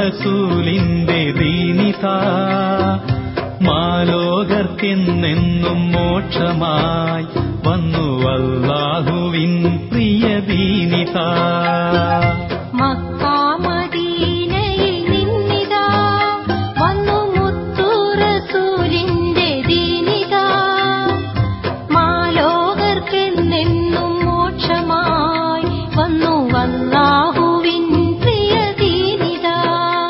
റസൂലിന്റെ ദീനിത മാലോകർക്കെന്നെന്നും മോക്ഷമായി വന്നു അല്ലാഹുവിൻ പ്രിയ ദീനിത മക്കാമദീനയിൽ നിന്നിതാ വന്നു മുത്തു റസൂലിന്റെ ദീനിതാ മാലോകർക്കെന്നെന്നും മോക്ഷമായി വന്നു അല്ലാഹുവിൻ പ്രിയ ദീനിതാ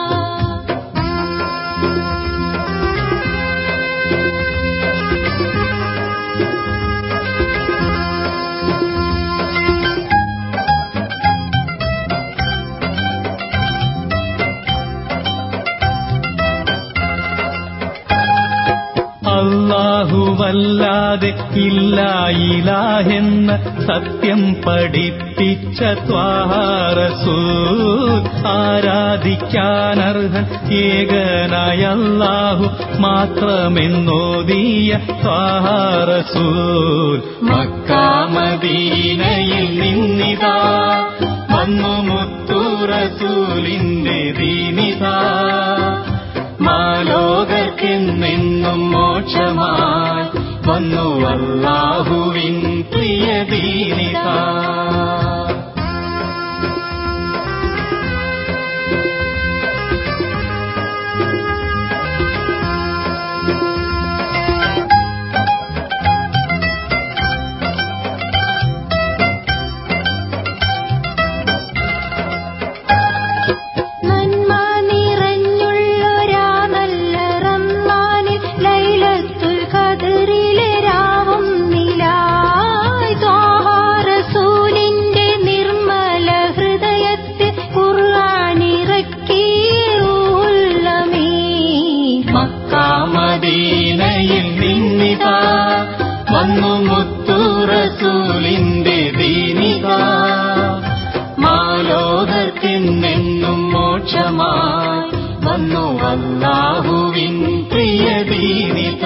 അല്ലാഹുവല്ലാതെ ഇല്ല ഇലാഹെന്ന സത്യം പഠിപ്പിച്ച ത്വാറസൂൽ ആരാധിക്കാനർഹൻ ഏകനായ അല്ലാഹു മാത്രമെന്നോദിയ ത്വാറസൂൽ മക്കാമദീനയിൽ നിന്നിതാ വന്നു മുത്തു റസൂലിന്റെ ദീനിതാ മാലോകർക്കെന്നെന്നും മോക്ഷമായി വന്നു അല്ലാഹുവിൻ പ്രിയ ദീനിത നന്മ നിറഞ്ഞുള്ളൊരാ നല്ല റംസാനിൽ ലൈലത്തുൽ ഖദറിലെ രാവും നിലായ് ത്വാഹാ റസൂലിന്റെ നിർമ്മല ഹൃദയത്തിൽ ഖുർആനിറക്കി ഉള്ളമേ മക്കാമദീനയിൽ നിന്നിതാ വന്നു മുത്തു റസൂലിന്റെ ദീനിത മാലോകർക്കെന്നെന്നും മോക്ഷമായി വന്നു അല്ലാഹുവിൻ പ്രിയ ദീനിത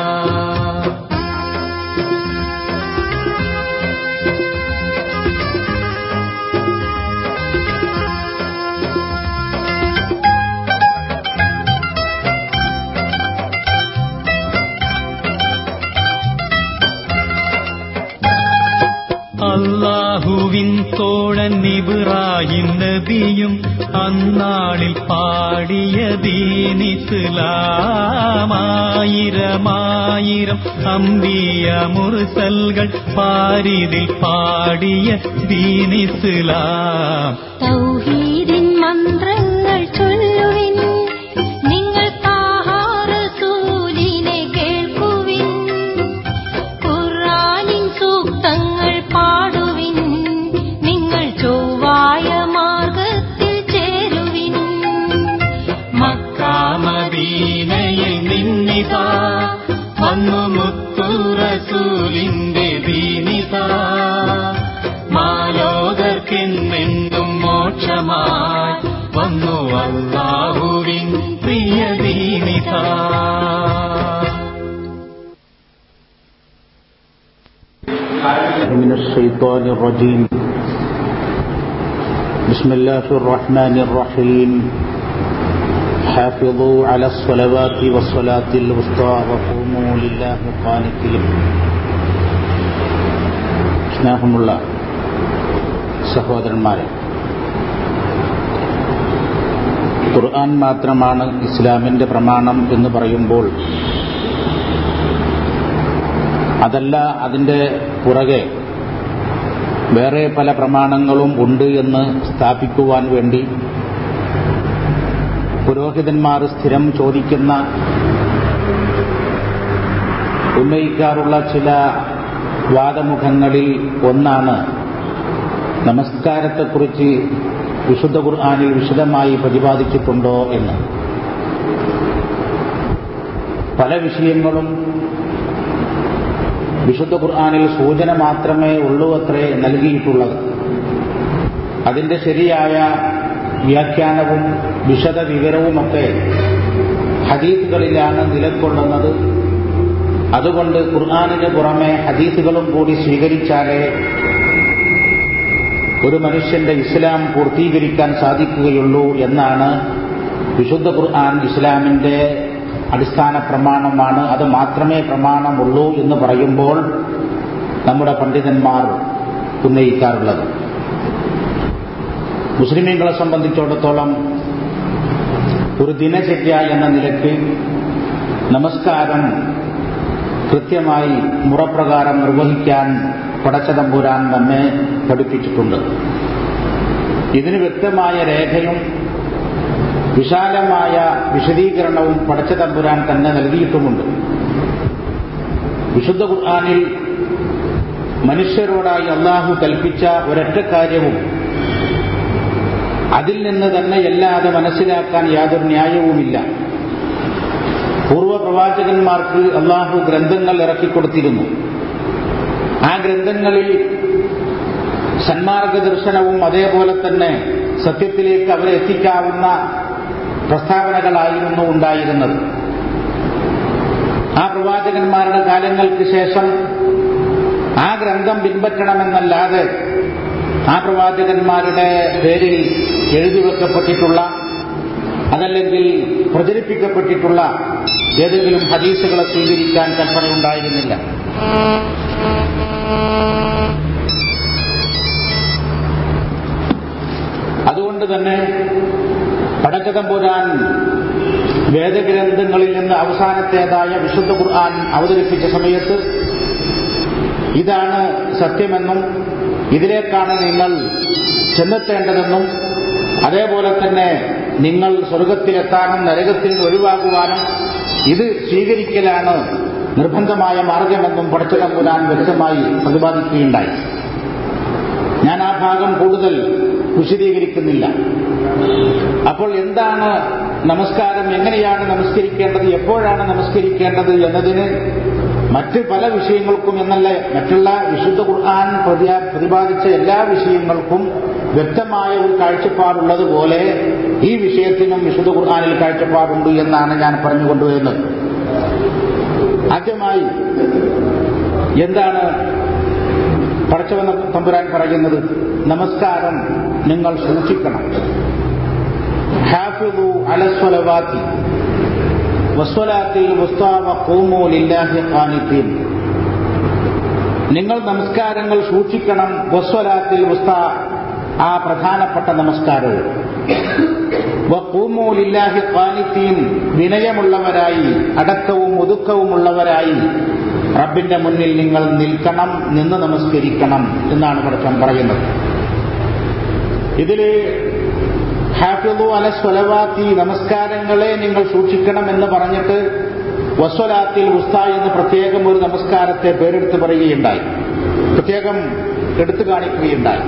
അല്ലാഹുവിൻ തോഴൻ ഇബ്രാഹിം നബിയും അന്നാളിൽ പാടിയ ദീനിസ്ലാമായിരമായിരം അമ്പിയ മുർസൽകൾ പാരിതിൽ പാടിയ ദീനിസ്ലാം തൗഹീദിൻ മന്ത്രങ്ങൾ ചൊല്ലുവിൻ നിങ്ങൾ താഹാ റസൂലിനെ കേൾക്കുവിൻ ഖുർആനിൻ സൂക്തങ്ങൾ പാടുവിൻ നിങ്ങൾ ചൊവ്വായ മാർഗത്തിൽ ചേരുവിൻ മക്കാമദീനയിൽ നിന്നിതാ വന്നു മുത്തു റസൂലിന്റെ ദീനിത മാലോകർക്കെന്നെന്നും മോക്ഷമായി വന്നു അല്ലാഹുവിൻ പ്രിയ ദീനിത من الشيطان الرجيم بسم الله الرحمن الرحيم حافظوا على الصلوات والصلاة الوسطى وقوموا لله قانتين സ്നേഹമുള്ള സഹോദരന്മാരെ ഖുർആൻ മാത്രമാണ് ഇസ്ലാമിന്റെ പ്രമാണം എന്ന് പറയുമ്പോൾ അതല്ല അതിൻ്റെ പുറകെ വേറെ പല പ്രമാണങ്ങളും ഉണ്ട് എന്ന് സ്ഥാപിക്കുവാൻ വേണ്ടി പുരോഹിതന്മാർ സ്ഥിരം ചോദിക്കുന്ന ഉന്നയിക്കാറുള്ള ചില വാദമുഖങ്ങളിൽ ഒന്നാണ് നമസ്കാരത്തെക്കുറിച്ച് വിശുദ്ധ ഖുർആാനിൽ വിശദമായി പ്രതിപാദിച്ചിട്ടുണ്ടോ എന്ന് പല വിഷയങ്ങളും വിശുദ്ധ ഖുർആാനിൽ സൂചന മാത്രമേ ഉള്ളൂ അത്രേ നൽകിയിട്ടുള്ളത് അതിന്റെ ശരിയായ വ്യാഖ്യാനവും വിശദ വിവരവുമൊക്കെ ഹദീസുകളിലാണ് നിലകൊള്ളുന്നത് അതുകൊണ്ട് ഖുർആാനിന് പുറമെ ഹദീസുകളും കൂടി സ്വീകരിച്ചാലേ ഒരു മനുഷ്യന്റെ ഇസ്ലാം പൂർത്തീകരിക്കാൻ സാധിക്കുകയുള്ളൂ എന്നാണ് വിശുദ്ധ ഖുർആൻ ഇസ്ലാമിന്റെ അടിസ്ഥാന പ്രമാണമാണ് അത് മാത്രമേ പ്രമാണമുള്ളൂ എന്ന് പറയുമ്പോൾ നമ്മുടെ പണ്ഡിതന്മാർ ഉന്നയിക്കാറുള്ളത് മുസ്ലിമീങ്ങളെ സംബന്ധിച്ചിടത്തോളം ഒരു ദിനചര്യ എന്ന നിലയ്ക്ക് നമസ്കാരം കൃത്യമായി മുറപ്രകാരം നിർവഹിക്കാൻ പടച്ചതമ്പുരാൻ നമ്മെ പഠിപ്പിച്ചിട്ടുണ്ട് ഇതിന് വ്യക്തമായ രേഖയും വിശാലമായ വിശദീകരണവും പടച്ചതമ്പുരാൻ തന്നെ നൽകിയിട്ടുമുണ്ട് വിശുദ്ധ ഖുർആാനിൽ മനുഷ്യരോടായി അള്ളാഹു കൽപ്പിച്ച ഒരൊറ്റ കാര്യവും അതിൽ നിന്ന് തന്നെ അല്ലാതെ മനസ്സിലാക്കാൻ യാതൊരു ന്യായവുമില്ല പൂർവ്വ പ്രവാചകന്മാർക്ക് അള്ളാഹു ഗ്രന്ഥങ്ങൾ ഇറക്കിക്കൊടുത്തിരുന്നു ആ ഗ്രന്ഥങ്ങളിൽ സന്മാർഗദർശനവും അതേപോലെ തന്നെ സത്യത്തിലേക്ക് അവരെ എത്തിക്കാവുന്ന പ്രസ്താവനകളായിരുന്നു ഉണ്ടായിരുന്നത് ആ പ്രവാചകന്മാരുടെ കാലങ്ങൾക്ക് ശേഷം ആ ഗ്രന്ഥം പിൻപറ്റണമെന്നല്ലാതെ ആ പ്രവാചകന്മാരുടെ പേരിൽ എഴുതിവെക്കപ്പെട്ടിട്ടുള്ള അതല്ലെങ്കിൽ പ്രചരിപ്പിക്കപ്പെട്ടിട്ടുള്ള ഏതെങ്കിലും ഹദീസുകളെ സ്വീകരിക്കാൻ കൽപ്പനയുണ്ടായിരുന്നില്ല അതുകൊണ്ട് തന്നെ പടക്കതമ്പുരാൻ വേദഗ്രന്ഥങ്ങളിൽ നിന്ന് അവസാനത്തേതായ വിശുദ്ധ ഖുർആൻ അവതരിപ്പിച്ച സമയത്ത് ഇതാണ് സത്യമെന്നും ഇതിലേക്കാണ് നിങ്ങൾ ചെന്നെത്തേണ്ടതെന്നും അതേപോലെ തന്നെ നിങ്ങൾ സ്വർഗത്തിലെത്താനും നരകത്തിൽ നിന്ന് ഒഴിവാകുവാനും ഇത് സ്വീകരിക്കലാണ് നിർബന്ധമായ മാർഗമെന്നും പടച്ചതമ്പുരാൻ വ്യക്തമായി പ്രതിപാദിക്കുകയുണ്ടായി ഞാൻ ആ ഭാഗം കൂടുതൽ വിശദീകരിക്കുന്നില്ല അപ്പോൾ എന്താണ് നമസ്കാരം എങ്ങനെയാണ് നമസ്കരിക്കേണ്ടത് എപ്പോഴാണ് നമസ്കരിക്കേണ്ടത് എന്നതിന് മറ്റ് പല വിഷയങ്ങൾക്കും എന്നല്ല മറ്റുള്ള വിശുദ്ധ ഖുർആൻ പ്രതിപാദിച്ച എല്ലാ വിഷയങ്ങൾക്കും വ്യക്തമായ ഒരു കാഴ്ചപ്പാടുള്ളതുപോലെ ഈ വിഷയത്തിനും വിശുദ്ധ ഖുർആാനിൽ കാഴ്ചപ്പാടുണ്ട് എന്നാണ് ഞാൻ പറഞ്ഞുകൊണ്ടുവരുന്നത് ആദ്യമായി എന്താണ് പടച്ചവന്ന തമ്പുരാൻ പറയുന്നത് നമസ്കാരം നിങ്ങൾ സൂക്ഷിക്കണം ഹാഫിദു അലസ്വലവാത്തി വസ്വലാത്തിൽ മുസ്താവ ഖൂമു ലില്ലാഹി ഖാനിത്തീൻ നിങ്ങൾ നമസ്കാരങ്ങൾ സൂക്ഷിക്കണം വസ്വലാത്തിൽ മുസ്താ ആ പ്രധാനപ്പെട്ട നമസ്കാരവും വഖൂമു ലില്ലാഹി ഖാനിത്തീൻ വിനയമുള്ളവരായി അടക്കവും ഒതുക്കവുമുള്ളവരായി റബ്ബിന്റെ മുന്നിൽ നിങ്ങൾ നിൽക്കണം നിന്ന് നമസ്കരിക്കണം എന്നാണ് പഠിത്തം പറയുന്നത് ഇതില് ഹാഫിദു അല സ്വലവാത്തി നമസ്കാരങ്ങളെ നിങ്ങൾ സൂക്ഷിക്കണം എന്ന് പറഞ്ഞിട്ട് വസ്വലാത്തിൽ ഉസ്ത എന്ന് പ്രത്യേകം ഒരു നമസ്കാരത്തെ പേരെടുത്ത് പറയുകയുണ്ടായി പ്രത്യേകം എടുത്തു കാണിക്കുകയുണ്ടായി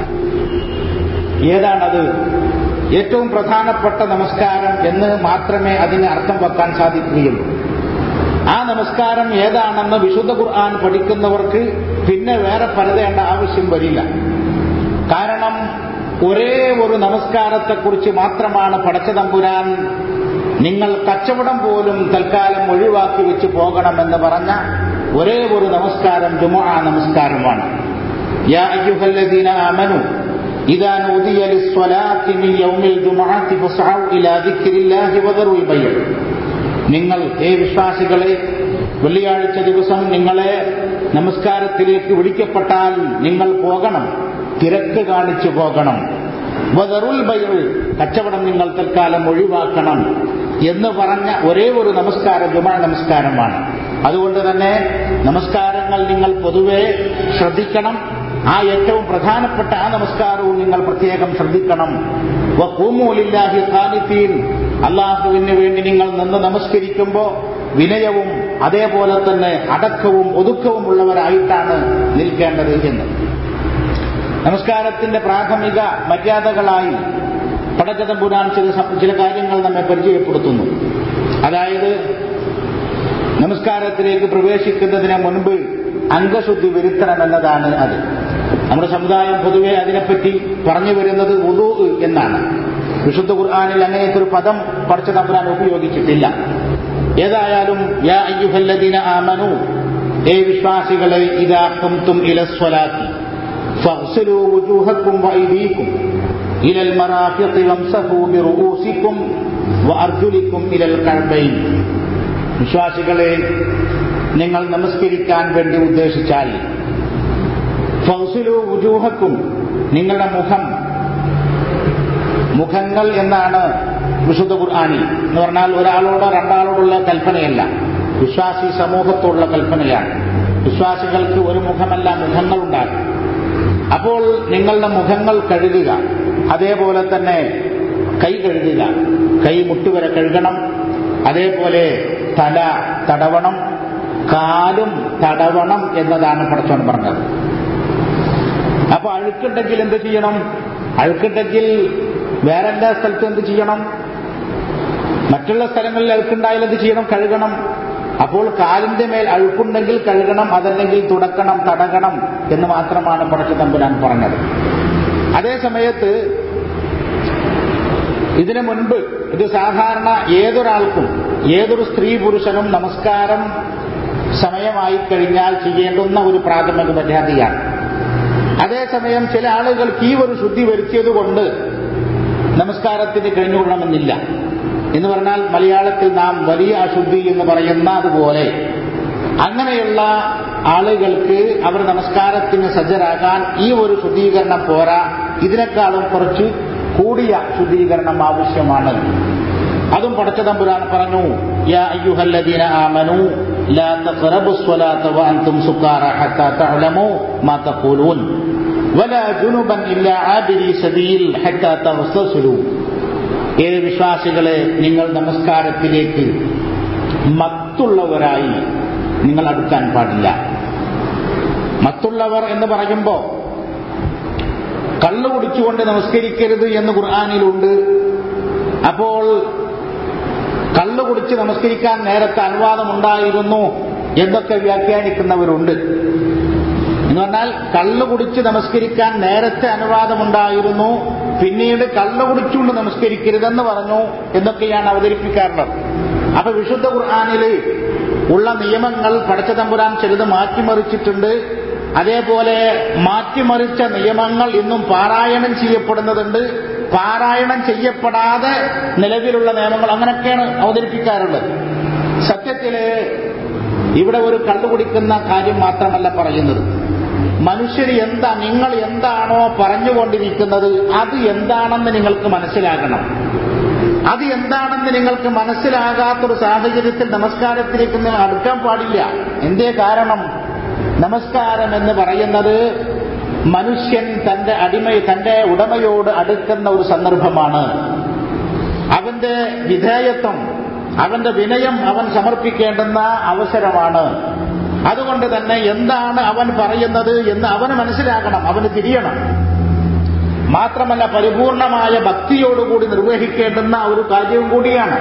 ഏതാണത് ഏറ്റവും പ്രധാനപ്പെട്ട നമസ്കാരം എന്ന് മാത്രമേ അതിന് അർത്ഥം വെക്കാൻ സാധിക്കുകയുള്ളൂ ആ നമസ്കാരം ഏതാണെന്ന് വിശുദ്ധ ഖുർആൻ പഠിക്കുന്നവർക്ക് പിന്നെ വേറെ പരതേണ്ട ആവശ്യം വരില്ല കാരണം ഒരേ ഒരു നമസ്കാരത്തെക്കുറിച്ച് മാത്രമാണ് പടച്ചതമ്പുരാൻ നിങ്ങൾ കച്ചവടം പോലും തൽക്കാലം ഒഴിവാക്കി വെച്ച് പോകണമെന്ന് പറഞ്ഞ ഒരേ ഒരു നമസ്കാരം ജുമുഅ നമസ്കാരമാണ് യാ അയ്യുഹല്ലദീന ആമനു ഇദാ നൂദിയ ലിസ്വലാത്തി മിൻ യൗമിൽ ജുമുഅത്തി ഫസ്ഔ ഇലാ ദിക്രില്ലാഹി വദറുൽ ബൈഅ നിങ്ങൾ ഏ വിശ്വാസികളെ വെള്ളിയാഴ്ച ദിവസം നിങ്ങളെ നമസ്കാരത്തിലേക്ക് വിളിക്കപ്പെട്ടാൽ നിങ്ങൾ പോകണം തിരക്ക് കാണിച്ചു പോകണം വദറുൽ ബൈൾ കച്ചവടം നിങ്ങൾ തൽക്കാലം ഒഴിവാക്കണം എന്ന് പറഞ്ഞ ഒരേ ഒരു നമസ്കാരം ജുമാ നമസ്കാരമാണ് അതുകൊണ്ട് തന്നെ നമസ്കാരങ്ങൾ നിങ്ങൾ പൊതുവെ ശ്രദ്ധിക്കണം ആ ഏറ്റവും പ്രധാനപ്പെട്ട ആ നമസ്കാരവും നിങ്ങൾ പ്രത്യേകം ശ്രദ്ധിക്കണം വഖൂമൂലില്ലാഹി ഖാനിത്തീൻ അള്ളാഹുവിന് വേണ്ടി നിങ്ങൾ നിന്ന് നമസ്കരിക്കുമ്പോൾ വിനയവും അതേപോലെ തന്നെ അടക്കവും ഒതുക്കവും ഉള്ളവരായിട്ടാണ് നിൽക്കേണ്ടത് എന്ന് നമസ്കാരത്തിന്റെ പ്രാഥമിക മര്യാദകളായി പടച്ചതമ്പുരാൻ ചില ചില കാര്യങ്ങൾ നമ്മെ പരിചയപ്പെടുത്തുന്നു അതായത് നമസ്കാരത്തിലേക്ക് പ്രവേശിക്കുന്നതിന് മുൻപ് അംഗശുദ്ധി വരുത്തണം എന്നതാണ് അത് നമ്മുടെ സമുദായം പൊതുവെ അതിനെപ്പറ്റി പറഞ്ഞു വരുന്നത് ഉദു എന്നാണ് വിശുദ്ധ ഖുർആാനിൽ അങ്ങനെയൊക്കെ ഒരു പദം പടച്ച തമ്പുരാൻ ഉപയോഗിച്ചിട്ടില്ല ഏതായാലും യാ അയ്യുഹല്ലദീന ആമനു ഏ വിശ്വാസികളെ ഇതാ കുംതും ഇലസ്വലാത്തി ഫഗ്സിലു വുജൂഹക്കും വൈദീക്കും ഇലൽ മറാഫിഖി വംസഹു ബിറുഊസിക്കും വഅർജുലിക്കും ഇലൽ കഅബൈൻ വിശ്വാസികളെ നിങ്ങൾ നമസ്കരിക്കാൻ വേണ്ടി ഉദ്ദേശിച്ചാൽ ഫൗസുലു വുജൂഹക്കും നിങ്ങളുടെ മുഖം മുഖങ്ങൾ എന്നാണ് വിശുദ്ധ ഖുർആാനിൽ എന്ന് പറഞ്ഞാൽ ഒരാളോടോ രണ്ടാളോടുള്ള കൽപ്പനയല്ല വിശ്വാസി സമൂഹത്തോടുള്ള കൽപ്പനയാണ് വിശ്വാസികൾക്ക് ഒരു മുഖമല്ല മുഖങ്ങളുണ്ടാകും അപ്പോൾ നിങ്ങളുടെ മുഖങ്ങൾ കഴുകുക അതേപോലെ തന്നെ കൈ കഴുകുക കൈ മുട്ടുവരെ കഴുകണം അതേപോലെ തല തടവണം കാലും തടവണം എന്നതാണ് പടച്ചോൻ പറഞ്ഞത് അപ്പൊ അഴുക്കുണ്ടെങ്കിൽ എന്ത് ചെയ്യണം അഴുക്കുണ്ടെങ്കിൽ വേറെ എല്ലാ സ്ഥലത്തും എന്ത് ചെയ്യണം മറ്റുള്ള സ്ഥലങ്ങളിൽ അഴുക്കുണ്ടായാൽ എന്ത് ചെയ്യണം കഴുകണം അപ്പോൾ കാലിന്റെ മേൽ അഴുക്കുണ്ടെങ്കിൽ കഴുകണം അതല്ലെങ്കിൽ തുടക്കണം തടകണം എന്ന് മാത്രമാണ് പടച്ച തമ്പുരാൻ പറഞ്ഞത് അതേ സമയത്ത് ഇതിനു മുൻപ് ഇത് സാധാരണ ഏതൊരാൾക്കും ഏതൊരു സ്ത്രീ പുരുഷനും നമസ്കാരം സമയമായി കഴിഞ്ഞാൽ ചെയ്യേണ്ടുന്ന ഒരു പ്രാഥമിക മര്യാദയാണ് അതേസമയം ചില ആളുകൾക്ക് ഈ ഒരു ശുദ്ധി വരുത്തിയതുകൊണ്ട് നമസ്കാരത്തിന് കഴിഞ്ഞുകൊള്ളണമെന്നില്ല എന്ന് പറഞ്ഞാൽ മലയാളത്തിൽ നാം വലിയ അശുദ്ധി എന്ന് പറയുന്ന അതുപോലെ അങ്ങനെയുള്ള ആളുകൾക്ക് അവർ നമസ്കാരത്തിന് സജ്ജരാകാൻ ഈ ഒരു ശുദ്ധീകരണം പോരാ ഇതിനേക്കാളും കുറച്ച് കൂടിയ ശുദ്ധീകരണം ആവശ്യമാണ് അതും പടച്ചതമ്പുരാൻ പറഞ്ഞു യാ അയ്യുഹല്ലദീന ആമനു ലാ തഖറബു സ്വലാത്ത വഅൻതും സുക്കാറ ഹത്താ തഅലമു മാ തഖൂലൂൻ വലാ ജുനുബൻ ഇല്ലാ ആബിരി സബീൽ ഹത്താ തഗ്തസിലു ഏത് വിശ്വാസികളെ നിങ്ങൾ നമസ്കാരത്തിലേക്ക് മത്തുള്ളവരായി നിങ്ങൾ അടുക്കാൻ പാടില്ല മത്തുള്ളവർ എന്ന് പറയുമ്പോൾ കള്ളു കുടിച്ചുകൊണ്ട് നമസ്കരിക്കരുത് എന്ന് ഖുർആാനിലുണ്ട് അപ്പോൾ കള്ളു കുടിച്ച് നമസ്കരിക്കാൻ നേരത്തെ അനുവാദമുണ്ടായിരുന്നു എന്നൊക്കെ വ്യാഖ്യാനിക്കുന്നവരുണ്ട് എന്ന് പറഞ്ഞാൽ കള്ളു കുടിച്ച് നമസ്കരിക്കാൻ നേരത്തെ അനുവാദമുണ്ടായിരുന്നു പിന്നീട് കള്ളു കുടിച്ചുകൊണ്ട് നമസ്കരിക്കരുതെന്ന് പറഞ്ഞു എന്നൊക്കെയാണ് അവതരിപ്പിക്കാറുള്ളത് അപ്പൊ വിശുദ്ധ ഖുർആാനില് ഉള്ള നിയമങ്ങൾ പടച്ച തമ്പുരാൻ ചിലത് മാറ്റിമറിച്ചിട്ടുണ്ട് അതേപോലെ മാറ്റിമറിച്ച നിയമങ്ങൾ ഇന്നും പാരായണം ചെയ്യപ്പെടുന്നതുണ്ട് പാരായണം ചെയ്യപ്പെടാതെ നിലവിലുള്ള നിയമങ്ങൾ അങ്ങനെയൊക്കെയാണ് അവതരിപ്പിക്കാറുള്ളത് സത്യത്തില് ഇവിടെ ഒരു കള്ളുകുടിക്കുന്ന കാര്യം മാത്രമല്ല പറയുന്നത് മനുഷ്യർ എന്താ നിങ്ങൾ എന്താണോ പറഞ്ഞുകൊണ്ടിരിക്കുന്നത് അത് എന്താണെന്ന് നിങ്ങൾക്ക് മനസ്സിലാകണം അത് എന്താണെന്ന് നിങ്ങൾക്ക് മനസ്സിലാകാത്തൊരു സാഹചര്യത്തിൽ നമസ്കാരത്തിലേക്ക് നിങ്ങൾ അടുക്കാൻ പാടില്ല എന്തേ കാരണം നമസ്കാരം എന്ന് പറയുന്നത് മനുഷ്യൻ തന്റെ അടിമ തന്റെ ഉടമയോട് അടുക്കുന്ന ഒരു സന്ദർഭമാണ് അവന്റെ വിധേയത്വം അവന്റെ വിനയം അവൻ സമർപ്പിക്കേണ്ടുന്ന അവസരമാണ് അതുകൊണ്ട് തന്നെ എന്താണ് അവൻ പറയുന്നത് എന്ന് അവന് മനസ്സിലാക്കണം അവന് തിരിയണം മാത്രമല്ല പരിപൂർണമായ ഭക്തിയോടുകൂടി നിർവഹിക്കേണ്ടുന്ന ഒരു കാര്യവും കൂടിയാണ്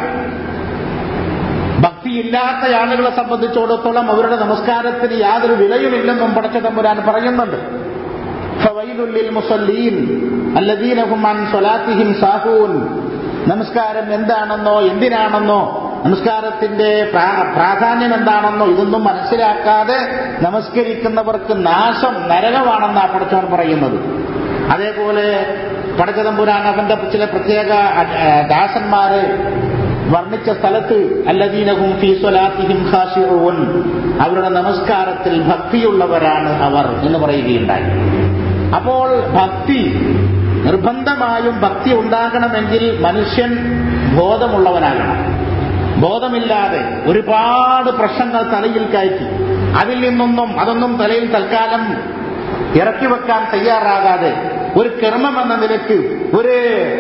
ഭക്തിയില്ലാത്ത ആളുകളെ സംബന്ധിച്ചിടത്തോളം അവരുടെ നമസ്കാരത്തിന് യാതൊരു വിലയുമില്ലെന്നും പടച്ച തമ്പുരാൻ പറയുന്നുണ്ട് ഫവൈലുല്ലിൽ മുസല്ലീൻ അല്ലദീനഹും അൻ സ്വലാത്തിഹിം സാഹൂൻ നമസ്കാരം എന്താണെന്നോ എന്തിനാണെന്നോ നമസ്കാരത്തിന്റെ പ്രാധാന്യം എന്താണെന്നോ ഇതൊന്നും മനസ്സിലാക്കാതെ നമസ്കരിക്കുന്നവർക്ക് നാശം നരകമാണെന്നാണ് പടച്ചവൻ പറയുന്നത് അതേപോലെ പടച്ചതമ്പുരാൻ അവന്റെ ചില പ്രത്യേക ദാസന്മാര് വർണ്ണിച്ച സ്ഥലത്ത് അല്ലദീനഹും ഫീ സ്വലാത്തിഹിം ഖാശിഊൻ അവരുടെ നമസ്കാരത്തിൽ ഭക്തിയുള്ളവരാണ് അവർ എന്ന് പറയുകയുണ്ടായി അപ്പോൾ ഭക്തി നിർബന്ധമായും ഭക്തി ഉണ്ടാകണമെങ്കിൽ മനുഷ്യൻ ബോധമുള്ളവനാകണം ബോധമില്ലാതെ ഒരുപാട് പ്രശ്നങ്ങൾ തലയിൽ കയറ്റി അതിൽ നിന്നൊന്നും അതൊന്നും തലയിൽ തൽക്കാലം ഇറക്കി വെക്കാൻ തയ്യാറാകാതെ ഒരു കർമ്മം എന്ന നിലയ്ക്ക് ഒരു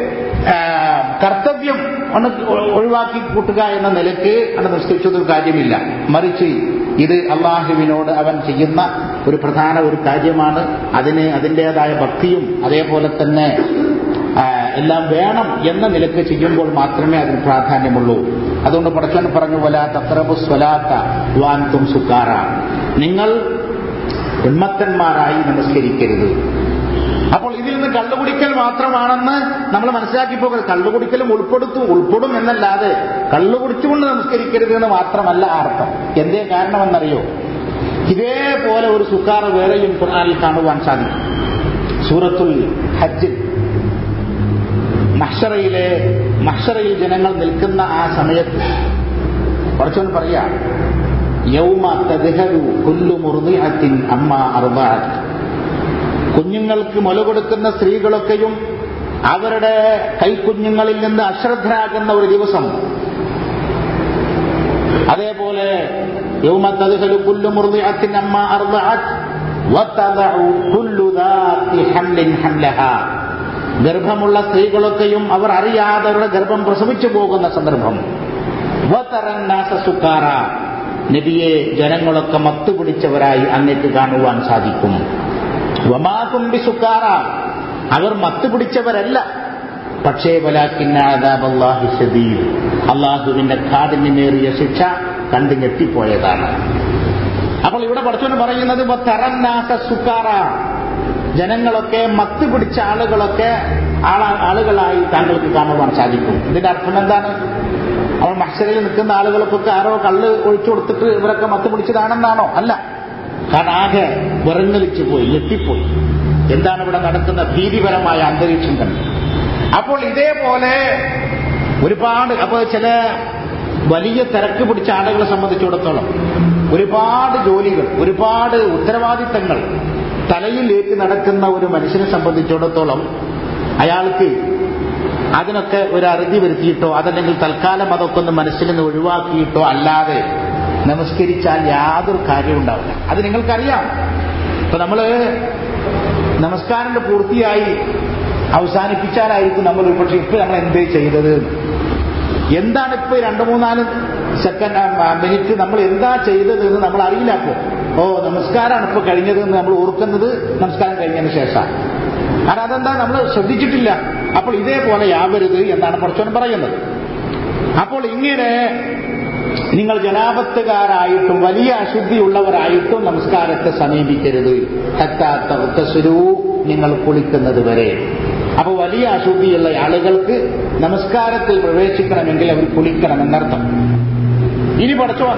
കർത്തവ്യം ഒന്ന് ഒഴിവാക്കി കൂട്ടുക എന്ന നിലയ്ക്ക് അത് നിശ്ചയിച്ചതൊരു കാര്യമില്ല മറിച്ച് ഇത് അള്ളാഹുവിനോട് അവൻ ചെയ്യുന്ന ഒരു പ്രധാന ഒരു കാര്യമാണ് അതിന് അതിൻ്റെതായ ഭക്തിയും അതേപോലെ തന്നെ എല്ലാം വേണം എന്ന നിലക്ക് ചെയ്യുമ്പോൾ മാത്രമേ അതിന് പ്രാധാന്യമുള്ളൂ അതുകൊണ്ട് പടച്ചൻ പറഞ്ഞു വല തക്രബു സ്വലാത്ത വാൻതും സുക്കാറ നിങ്ങൾ ഉന്മത്തന്മാരായി നമസ്കരിക്കരുത് അപ്പോൾ ഇതിൽ നിന്ന് കള്ളുകുടിക്കൽ മാത്രമാണെന്ന് നമ്മൾ മനസ്സിലാക്കി പോകരുത് കള്ളുകുടിക്കലും ഉൾപ്പെടുത്തും ഉൾപ്പെടും എന്നല്ലാതെ കള്ളുകുടിച്ചുകൊണ്ട് നമസ്കരിക്കരുത് എന്ന് മാത്രമല്ല അർത്ഥം എന്തേ കാരണമെന്നറിയോ ഇതേപോലെ ഒരു സുക്കാറ് വേറെയും ഖുർആനിൽ കാണുവാൻ സാധിക്കും സൂറത്തുൽ ഹജ്ജിൽ മഹ്ഷറയിലെ മഹ്ഷറയിൽ ജനങ്ങൾ നിൽക്കുന്ന ആ സമയത്ത് കുറച്ചൊന്ന് പറയാ യൗമ തദ്ഹരു കുല്ലു മുർദിഅത്തിൻ അമ്മ അർദഅത് കുഞ്ഞുങ്ങൾക്ക് മുല കൊടുക്കുന്ന സ്ത്രീകളൊക്കെയും അവരുടെ കൈക്കുഞ്ഞുങ്ങളിൽ നിന്ന് അശ്രദ്ധരാകുന്ന ഒരു ദിവസം അതേപോലെ യൗമ തദ്ഹരു കുല്ലു മുർദിഅത്തിൻ അമ്മ അർദഅത് വതദഉ കുല്ലു ദാത്തി ഹംലിൻ ഹംലഹാ ഗർഭമുള്ള സ്ത്രീകളൊക്കെയും അവർ അറിയാതെ അവരുടെ ഗർഭം പ്രസവിച്ചു പോകുന്ന സന്ദർഭം വതറന്നാസ സുക്കാറ നബിയെ ജനങ്ങളൊക്കെ മത്തുപിടിച്ചവരായി അങ്ങേക്ക് കാണുവാൻ സാധിക്കും വമാകുംബി സുക്കാറ അവർ മത്തുപിടിച്ചവരല്ല പക്ഷേ വലാക്കിന്നാദാബല്ലാഹി ഷദീദ് അള്ളാഹുവിന്റെ കാഠിന്യമേറിയ ശിക്ഷ കണ്ടു ഞെട്ടിപ്പോയതാണ് അപ്പോൾ ഇവിടെ പഠിച്ചോണ്ട് പറയുന്നത് വതറന്നാസ സുക്കാറ ജനങ്ങളൊക്കെ മത്ത് പിടിച്ച ആളുകളൊക്കെ ആള- ആളുകളായി താങ്കൾക്ക് കാണുവാൻ സാധിക്കും ഇതിന്റെ അർത്ഥം എന്താണ് അവൾ മത്സരയിൽ നിൽക്കുന്ന ആളുകൾക്കൊക്കെ ആരോ കള്ള് ഒഴിച്ചു കൊടുത്തിട്ട് ഇവരൊക്കെ മത്ത് പിടിച്ചതാണെന്നാണോ അല്ല കാരണം ആകെ വിറങ്ങലിച്ചു പോയി ഞെട്ടിപ്പോയി എന്താണ് ഇവിടെ നടക്കുന്ന ഭീതിപരമായ അന്തരീക്ഷം കണ്ടു അപ്പോൾ ഇതേപോലെ ഒരുപാട് അപ്പോൾ ചില വലിയ തിരക്ക് പിടിച്ച ആളുകളെ സംബന്ധിച്ചിടത്തോളം ഒരുപാട് ജോലികൾ ഒരുപാട് ഉത്തരവാദിത്തങ്ങൾ തലയിൽ ഏറ്റി നടക്കുന്ന ഒരു മനുഷ്യനെ സംബന്ധിച്ചിടത്തോളം അയാൾക്ക് അതിനൊക്കെ ഒരു അറുതി വരുത്തിയിട്ടോ അതല്ലെങ്കിൽ തൽക്കാലം അതൊക്കെ ഒന്ന് മനസ്സിൽ നിന്ന് ഒഴിവാക്കിയിട്ടോ അല്ലാതെ നമസ്കരിച്ചാൽ യാതൊരു കാര്യവും ഉണ്ടാവില്ല അത് നിങ്ങൾക്കറിയാം ഇപ്പൊ നമ്മള് നമസ്കാരം പൂർത്തിയായി അവസാനിപ്പിച്ചാലായിരിക്കും നമ്മൾ പക്ഷെ ഇപ്പൊ നമ്മൾ എന്തേ ചെയ്തത് എന്ന്. എന്താണ് ഇപ്പൊ രണ്ടു മൂന്നാല് സെക്കൻഡ് മിനിറ്റ് നമ്മൾ എന്താ ചെയ്തത് എന്ന് നമ്മൾ അറിയില്ല അപ്പോ ഓ നമസ്കാരമാണ് ഇപ്പൊ കഴിഞ്ഞത് എന്ന് നമ്മൾ ഓർക്കുന്നത് നമസ്കാരം കഴിഞ്ഞതിന് ശേഷം കാരണം അതെന്താ നമ്മൾ ശ്രദ്ധിച്ചിട്ടില്ല അപ്പോൾ ഇതേപോലെ ആവരുത് എന്നാണ് കുറച്ചോൻ പറയുന്നത് അപ്പോൾ ഇങ്ങനെ നിങ്ങൾ ജനാപത്തുകാരായിട്ടും വലിയ അശുദ്ധിയുള്ളവരായിട്ടും നമസ്കാരത്തെ സമീപിക്കരുത് ഹത്താത്തസുരു നിങ്ങൾ കുളിക്കുന്നത് വരെ അപ്പൊ വലിയ അശുദ്ധിയുള്ള ആളുകൾക്ക് നമസ്കാരത്തിൽ പ്രവേശിക്കണമെങ്കിൽ അവർ കുളിക്കണം എന്നർത്ഥം ഇനി പഠിച്ചോൻ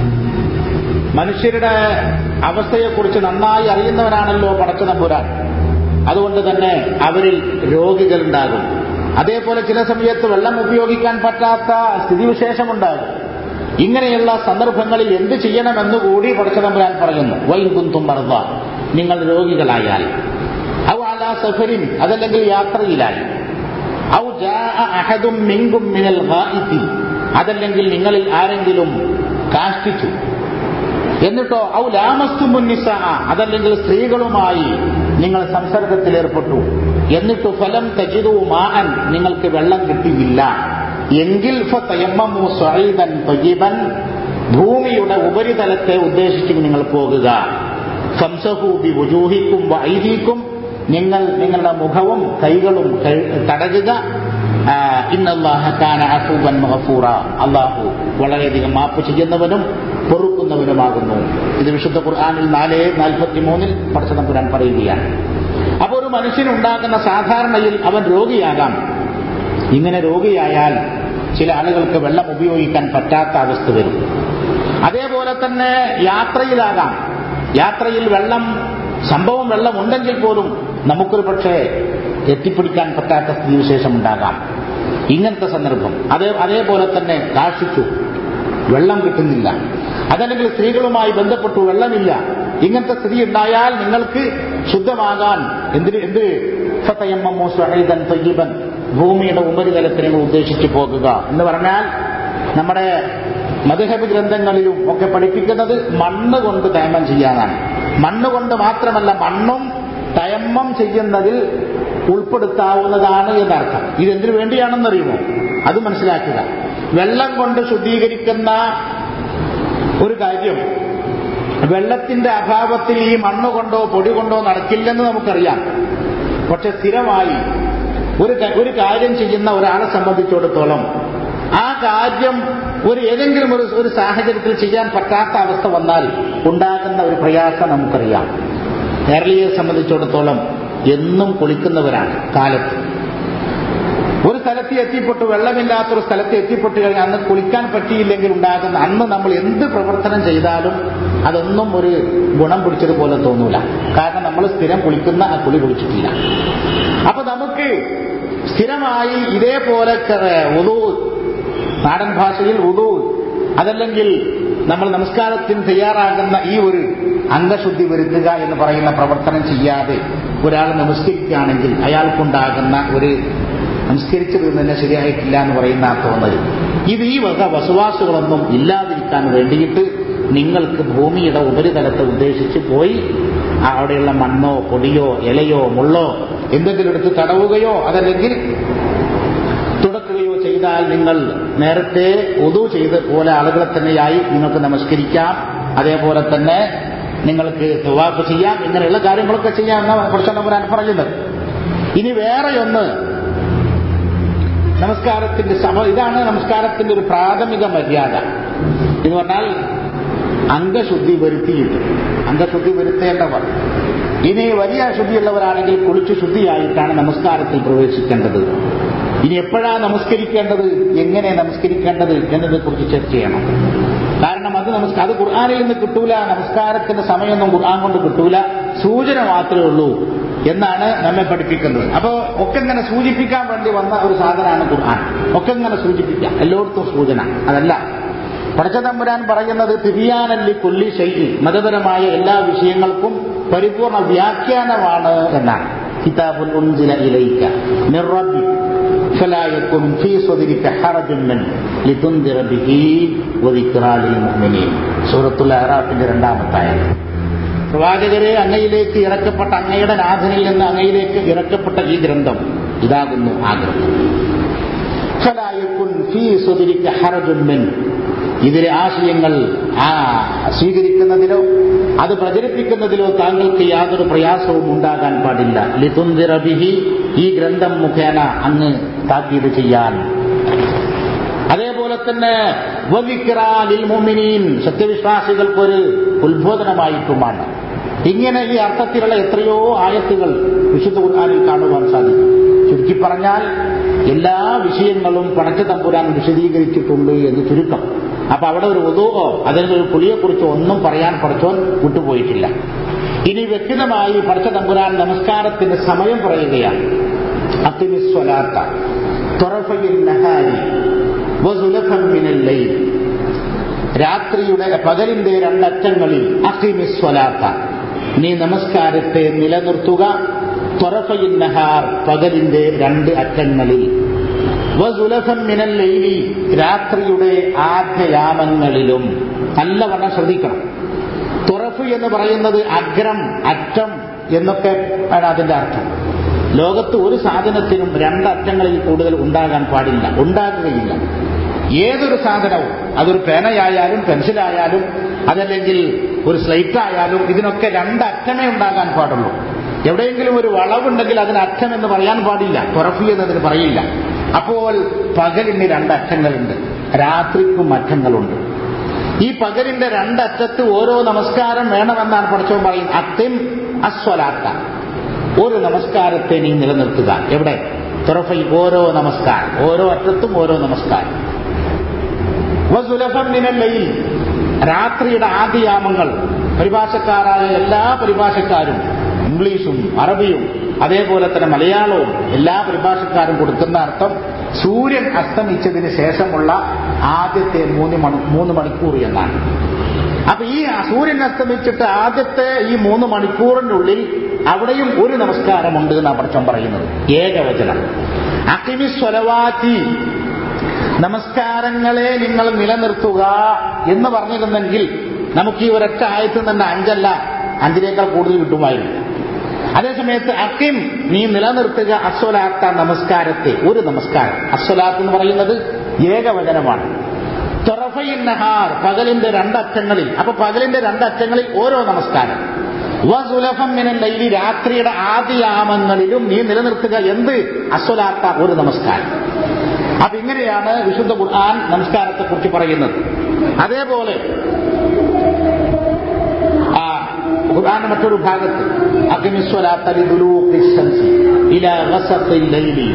മനുഷ്യരുടെ അവസ്ഥയെക്കുറിച്ച് നന്നായി അറിയുന്നവരാണല്ലോ പടച്ച നമ്പുരാൻ അതുകൊണ്ട് തന്നെ അവരിൽ രോഗികളുണ്ടാകും അതേപോലെ ചില സമയത്ത് വെള്ളം ഉപയോഗിക്കാൻ പറ്റാത്ത സ്ഥിതിവിശേഷമുണ്ടാകും ഇങ്ങനെയുള്ള സന്ദർഭങ്ങളിൽ എന്ത് ചെയ്യണമെന്ന് കൂടി പടച്ചതമ്പുരാൻ പറയുന്നു വൈകുന്തും മറന്ന നിങ്ങൾ രോഗികളായാൽ ഔ അലാ സഫരിൻ അതല്ലെങ്കിൽ യാത്രയിലായി ഔ ജാഅ അഹദും മിങ്കും മിനൽ ഗായിത്തി അതല്ലെങ്കിൽ നിങ്ങളിൽ ആരെങ്കിലും കാഷ്ടിച്ചു എന്നിട്ടോ ഔ ലാമസ്തു മുന്നിസ അതല്ലെങ്കിൽ സ്ത്രീകളുമായി നിങ്ങൾ സംസർഗത്തിൽ ഏർപ്പെട്ടു എന്നിട്ട് ഫലം തജിതു മാൻ നിങ്ങൾക്ക് വെള്ളം കിട്ടിയില്ല എങ്കിൽ ഫതയമ്മമു സ്വഈദൻ തയ്യിബൻ ഭൂമിയുടെ ഉപരിതലത്തെ ഉദ്ദേശിച്ച് നിങ്ങൾ പോകുക ഫംസഹു ബി വുജൂഹിക്കും വൈദീക്കും നിങ്ങൾ നിങ്ങളുടെ മുഖവും കൈകളും കഴി- തടകുക ആ, ഇന്നല്ലാഹ കാന അഫൂബൻ മഗഫൂറ അള്ളാഹു വളരെയധികം മാപ്പ് ചെയ്യുന്നവനും പൊറുക്കുന്നവനുമാകുന്നു ഇത് വിശുദ്ധ ഖുർആാനിൽ നാല് നാൽപ്പത്തി മൂന്നിൽ പടച്ചതമ്പുരാൻ പറയുകയാണ് അപ്പോൾ ഒരു മനുഷ്യനുണ്ടാകുന്ന സാധാരണയിൽ അവൻ രോഗിയാകാം ഇങ്ങനെ രോഗിയായാൽ ചില ആളുകൾക്ക് വെള്ളം ഉപയോഗിക്കാൻ പറ്റാത്ത അവസ്ഥ വരും അതേപോലെ തന്നെ യാത്രയിലാകാം യാത്രയിൽ വെള്ളം സംഭവം വെള്ളം ഉണ്ടെങ്കിൽ പോലും നമുക്കൊരു പക്ഷേ എത്തിപ്പിടിക്കാൻ പറ്റാത്ത സ്ഥിതിവിശേഷം ഉണ്ടാകാം ഇങ്ങനത്തെ സന്ദർഭം അതേ അതേപോലെ തന്നെ കാശിച്ചു വെള്ളം കിട്ടുന്നില്ല അതല്ലെങ്കിൽ സ്ത്രീകളുമായി ബന്ധപ്പെട്ടു വെള്ളമില്ല ഇങ്ങനത്തെ സ്ഥിതി ഉണ്ടായാൽ നിങ്ങൾക്ക് ശുദ്ധമാകാൻ എന്തിന് എന്ത് ഫതയമ്മമു സ്വഹീദൻ തയ്യിബൻ ഭൂമിയുടെ ഉപരിതലത്തിൽ നിങ്ങൾ ഉദ്ദേശിച്ചു പോകുക എന്ന് പറഞ്ഞാൽ നമ്മുടെ മധുഹബ് ഗ്രന്ഥങ്ങളിലും ഒക്കെ പഠിപ്പിക്കുന്നത് മണ്ണ് കൊണ്ട് തയമ്മം ചെയ്യാനാണ് മണ്ണ് കൊണ്ട് മാത്രമല്ല മണ്ണും തയമ്മം ചെയ്യുന്നതിൽ ഉൾപ്പെടുത്താവുന്നതാണ് എന്നർത്ഥം ഇതെന്തിനു വേണ്ടിയാണെന്നറിയുമോ അത് മനസ്സിലാക്കുക വെള്ളം കൊണ്ട് ശുദ്ധീകരിക്കുന്ന ഒരു കാര്യം വെള്ളത്തിന്റെ അഭാവത്തിൽ ഈ മണ്ണ് കൊണ്ടോ പൊടി കൊണ്ടോ നടക്കില്ലെന്ന് നമുക്കറിയാം പക്ഷെ സ്ഥിരമായി ഒരു ക- ഒരു കാര്യം ചെയ്യുന്ന ഒരാളെ സംബന്ധിച്ചിടത്തോളം ആ കാര്യം ഒരു ഏതെങ്കിലും ഒരു ഒരു സാഹചര്യത്തിൽ ചെയ്യാൻ പറ്റാത്ത അവസ്ഥ വന്നാൽ ഉണ്ടാകുന്ന ഒരു പ്രയാസം നമുക്കറിയാം കേരളീയരെ സംബന്ധിച്ചിടത്തോളം എന്നും കുളിക്കുന്നവരാണ് കാലത്ത് ഒരു സ്ഥലത്ത് എത്തിപ്പെട്ടു വെള്ളമില്ലാത്തൊരു സ്ഥലത്ത് എത്തിപ്പെട്ടു കഴിഞ്ഞാൽ അന്ന് കുളിക്കാൻ പറ്റിയില്ലെങ്കിൽ ഉണ്ടാകുന്ന അന്ന് നമ്മൾ എന്ത് പ്രവർത്തനം ചെയ്താലും അതൊന്നും ഒരു ഗുണം പിടിച്ചതുപോലെ തോന്നൂല കാരണം നമ്മൾ സ്ഥിരം കുളിക്കുന്ന ആ കുളി കുളിച്ചിട്ടില്ല അപ്പൊ നമുക്ക് സ്ഥിരമായി ഇതേപോലെ ഉദു നാടൻ ഭാഷയിൽ ഉദു അതല്ലെങ്കിൽ നമ്മൾ നമസ്കാരത്തിന് തയ്യാറാകുന്ന ഈ ഒരു അംഗശുദ്ധി വരുത്തുക എന്ന് പറയുന്ന പ്രവർത്തനം ചെയ്യാതെ ഒരാൾ നമസ്കരിക്കുകയാണെങ്കിൽ അയാൾക്കുണ്ടാകുന്ന ഒരു നമസ്കരിച്ചത് തന്നെ ശരിയായിട്ടില്ല എന്ന് പറയുന്ന ആ തോന്നൽ ഇത് ഈ വക വസവാസുകളൊന്നും ഇല്ലാതിരിക്കാൻ വേണ്ടിയിട്ട് നിങ്ങൾക്ക് ഭൂമിയുടെ ഉപരിതലത്തെ ഉദ്ദേശിച്ച് പോയി അവിടെയുള്ള മണ്ണോ പൊടിയോ ഇലയോ മുള്ളോ എന്തെങ്കിലും എടുത്ത് തടവുകയോ അതല്ലെങ്കിൽ തുടക്കുകയോ ചെയ്താൽ നിങ്ങൾ നേരത്തെ ഒതു ചെയ്ത പോലെ ആളുകളെ തന്നെയായി നിങ്ങൾക്ക് നമസ്കരിക്കാം അതേപോലെ തന്നെ നിങ്ങൾക്ക് തുവാഫ് ചെയ്യാം ഇങ്ങനെയുള്ള കാര്യങ്ങളൊക്കെ ചെയ്യാം എന്നാണ് പ്രശ്നം പറയുന്നത് ഇനി വേറെയൊന്ന് നമസ്കാരത്തിന്റെ സമ ഇതാണ് നമസ്കാരത്തിന്റെ ഒരു പ്രാഥമിക മര്യാദ എന്ന് പറഞ്ഞാൽ അംഗശുദ്ധി വരുത്തിയിട്ട് അംഗശുദ്ധി വരുത്തേണ്ടവർ ഇനി വലിയ അശുദ്ധിയുള്ളവരാണെങ്കിൽ കുളിച്ചു ശുദ്ധിയായിട്ടാണ് നമസ്കാരത്തിൽ പ്രവേശിക്കേണ്ടത് ഇനി എപ്പോഴാണ് നമസ്കരിക്കേണ്ടത് എങ്ങനെ നമസ്കരിക്കേണ്ടത് എന്നതിനെ കുറിച്ച് ചർച്ച ചെയ്യണം കാരണം അത് നമസ്കാരം അത് ഖുർആാനിൽ നിന്ന് കിട്ടൂല നമസ്കാരത്തിന്റെ സമയമൊന്നും ഖുർആൻ കൊണ്ട് കിട്ടൂല സൂചന മാത്രമേ ഉള്ളൂ എന്നാണ് നമ്മെ പഠിപ്പിക്കുന്നത് അപ്പോ ഒക്കെ ഇങ്ങനെ സൂചിപ്പിക്കാൻ വേണ്ടി വന്ന ഒരു സാധനമാണ് ഖുർആൻ ഒക്കെ ഇങ്ങനെ സൂചിപ്പിക്കാം എല്ലായിടത്തും സൂചന അതല്ല പടച്ചതമ്പുരാൻ പറയുന്നത് തിരിയാനല്ലി കൊല്ലി ശൈലി മതപരമായ എല്ലാ വിഷയങ്ങൾക്കും പരിപൂർണ വ്യാഖ്യാനമാണ് എന്നാണ് കിതാബുൽ ഉൻസില ഇലൈക മിർ റബ്ബി فلا يكن في صدرك حرج منه لتنذر به وذكرى للمؤمنين സൂറത്തുൽ അഹ്റാഫിന്റെ രണ്ടാമത്തെ ആയത്ത് പ്രവാചകരെ അങ്ങയിലേക്ക് ഇറക്കപ്പെട്ട അങ്ങയുടെ നാഥനിൽ നിന്ന് അങ്ങയിലേക്ക് ഇറക്കപ്പെട്ട ഈ ഗ്രന്ഥം ഇതാകുന്നു ആ ഗ്രന്ഥം فلا يكن في صدرك حرج منه ഇതിലെ ആശയങ്ങൾ ആ സ്വീകരിക്കുന്നതിലോ അത് പ്രചരിപ്പിക്കുന്നതിലോ താങ്കൾക്ക് യാതൊരു പ്രയാസവും ഉണ്ടാകാൻ പാടില്ല ലിതുന്തിറബിഹി ഈ ഗ്രന്ഥം മുഖേന അങ്ങ് താക്കീത് ചെയ്യാൻ അതേപോലെ തന്നെ വവിക്രാലിൽ മുമിനീൻ സത്യവിശ്വാസികൾക്കൊരു ഉത്ബോധനമായിട്ടുമാണ് ഇങ്ങനെ ഈ അർത്ഥത്തിലുള്ള എത്രയോ ആയത്തുകൾ വിശുദ്ധ ഖുർആാനിൽ കാണുവാൻ സാധിക്കും ചുരുക്കി പറഞ്ഞാൽ എല്ലാ വിഷയങ്ങളും പടച്ച തമ്പുരാൻ വിശദീകരിച്ചിട്ടുണ്ട് എന്ന് ചുരുക്കം അപ്പൊ അവിടെ ഒരു ഉദുവോ അതിന് ഒരു പുളിയെക്കുറിച്ചോ ഒന്നും പറയാൻ പഠിച്ചോൻ വിട്ടുപോയിട്ടില്ല ഇനി വ്യക്തിതമായി പടച്ച തമ്പുരാൻ നമസ്കാരത്തിന്റെ സമയം പറയുകയാണ് അത്തിമിസ്വലാത്ത തൊറഫയിൽ നഹാരി വസുലഫം മിനൽ ലൈൽ രാത്രിയുടെ പകലിന്റെ രണ്ടറ്റങ്ങളിൽ അക്കിമിസ്വലാത്ത നീ നമസ്കാരത്തെ നിലനിർത്തുക തൊറഫയിൽ നഹാർ പകലിന്റെ രണ്ട് അറ്റങ്ങളിൽ വസുലഫൻ മിനൽ ലൈലി രാത്രിയുടെ ആദ്യയാമങ്ങളിലും നല്ലവണ്ണം ശ്രദ്ധിക്കണം തുറഫ് എന്ന് പറയുന്നത് അഗ്രം അറ്റം എന്നൊക്കെ ആണ് അതിന്റെ അർത്ഥം ലോകത്ത് ഒരു സാധനത്തിനും രണ്ടറ്റങ്ങളിൽ കൂടുതൽ ഉണ്ടാകാൻ പാടില്ല ഉണ്ടാകുകയില്ല ഏതൊരു സാധനവും അതൊരു പേനയായാലും പെൻസിലായാലും അതല്ലെങ്കിൽ ഒരു സ്ലൈറ്റ് ആയാലും ഇതിനൊക്കെ രണ്ടറ്റമേ ഉണ്ടാകാൻ പാടുള്ളൂ എവിടെയെങ്കിലും ഒരു വളവുണ്ടെങ്കിൽ അതിന് അറ്റം എന്ന് പറയാൻ പാടില്ല തുറഫി എന്നതിന് പറയില്ല അപ്പോൾ പകലിന് രണ്ടറ്റങ്ങളുണ്ട് രാത്രിക്കും അറ്റങ്ങളുണ്ട് ഈ പകലിന്റെ രണ്ടറ്റത്ത് ഓരോ നമസ്കാരം വേണമെന്നാണ് പഠിച്ചവൻ പറയുന്നത് അത്തിം അസ്വലാത്ത ഒരു നമസ്കാരത്തെ നീ നിലനിർത്തുക എവിടെ തുറഫൈ ഓരോ നമസ്കാരം ഓരോ അറ്റത്തും ഓരോ നമസ്കാരം വസുലഭം നിനല്ലയിൽ രാത്രിയുടെ ആദ്യയാമങ്ങൾ പരിഭാഷക്കാരായ എല്ലാ പരിഭാഷക്കാരും ഇംഗ്ലീഷും അറബിയും അതേപോലെ തന്നെ മലയാളവും എല്ലാ പരിഭാഷക്കാരും കൊടുക്കുന്ന അർത്ഥം സൂര്യൻ അസ്തമിച്ചതിന് ശേഷമുള്ള ആദ്യത്തെ മൂന്ന് മണി മൂന്ന് മണിക്കൂർ എന്നാണ് അപ്പൊ ഈ സൂര്യൻ അസ്തമിച്ചിട്ട് ആദ്യത്തെ ഈ മൂന്ന് മണിക്കൂറിനുള്ളിൽ അവിടെയും ഒരു നമസ്കാരമുണ്ട് എന്നാണ് പഠിച്ചം പറയുന്നത് ഏകവചനം അക്കിമി സ്വലവാറ്റി നമസ്കാരങ്ങളെ നിങ്ങൾ നിലനിർത്തുക എന്ന് പറഞ്ഞിരുന്നെങ്കിൽ നമുക്ക് ഈ ഒരൊറ്റ ആയത്തിൽ തന്നെ അഞ്ചല്ല അഞ്ചിനേക്കാൾ കൂടുതൽ കിട്ടുമായിരുന്നു അതേസമയത്ത് അക്കിം നീ നിലനിർത്തുക അസ്വലാത്ത നമസ്കാരത്തെ ഒരു നമസ്കാരം അസ്വലാത്ത് എന്ന് പറയുന്നത് ഏകവചനമാണ് തൊറഫയിൻ നഹാർ പകലിന്റെ രണ്ടറ്റങ്ങളിൽ അപ്പൊ പകലിന്റെ രണ്ടറ്റങ്ങളിൽ ഓരോ നമസ്കാരം വസുലഫം മിനൽ ലൈലി രാത്രിയുടെ ആദ്യയാമങ്ങളിലും നീ നിലനിർത്തുക എന്ത് അസ്വലാത്ത ഒരു നമസ്കാരം അപ്പൊ ഇങ്ങനെയാണ് വിശുദ്ധ ഖുർആൻ നമസ്കാരത്തെ കുറിച്ച് പറയുന്നത് അതേപോലെ ആ ഖുർആന്റെ മറ്റൊരു ഭാഗത്ത് അഗ്നിസ്വലാത്തലി ലൈലി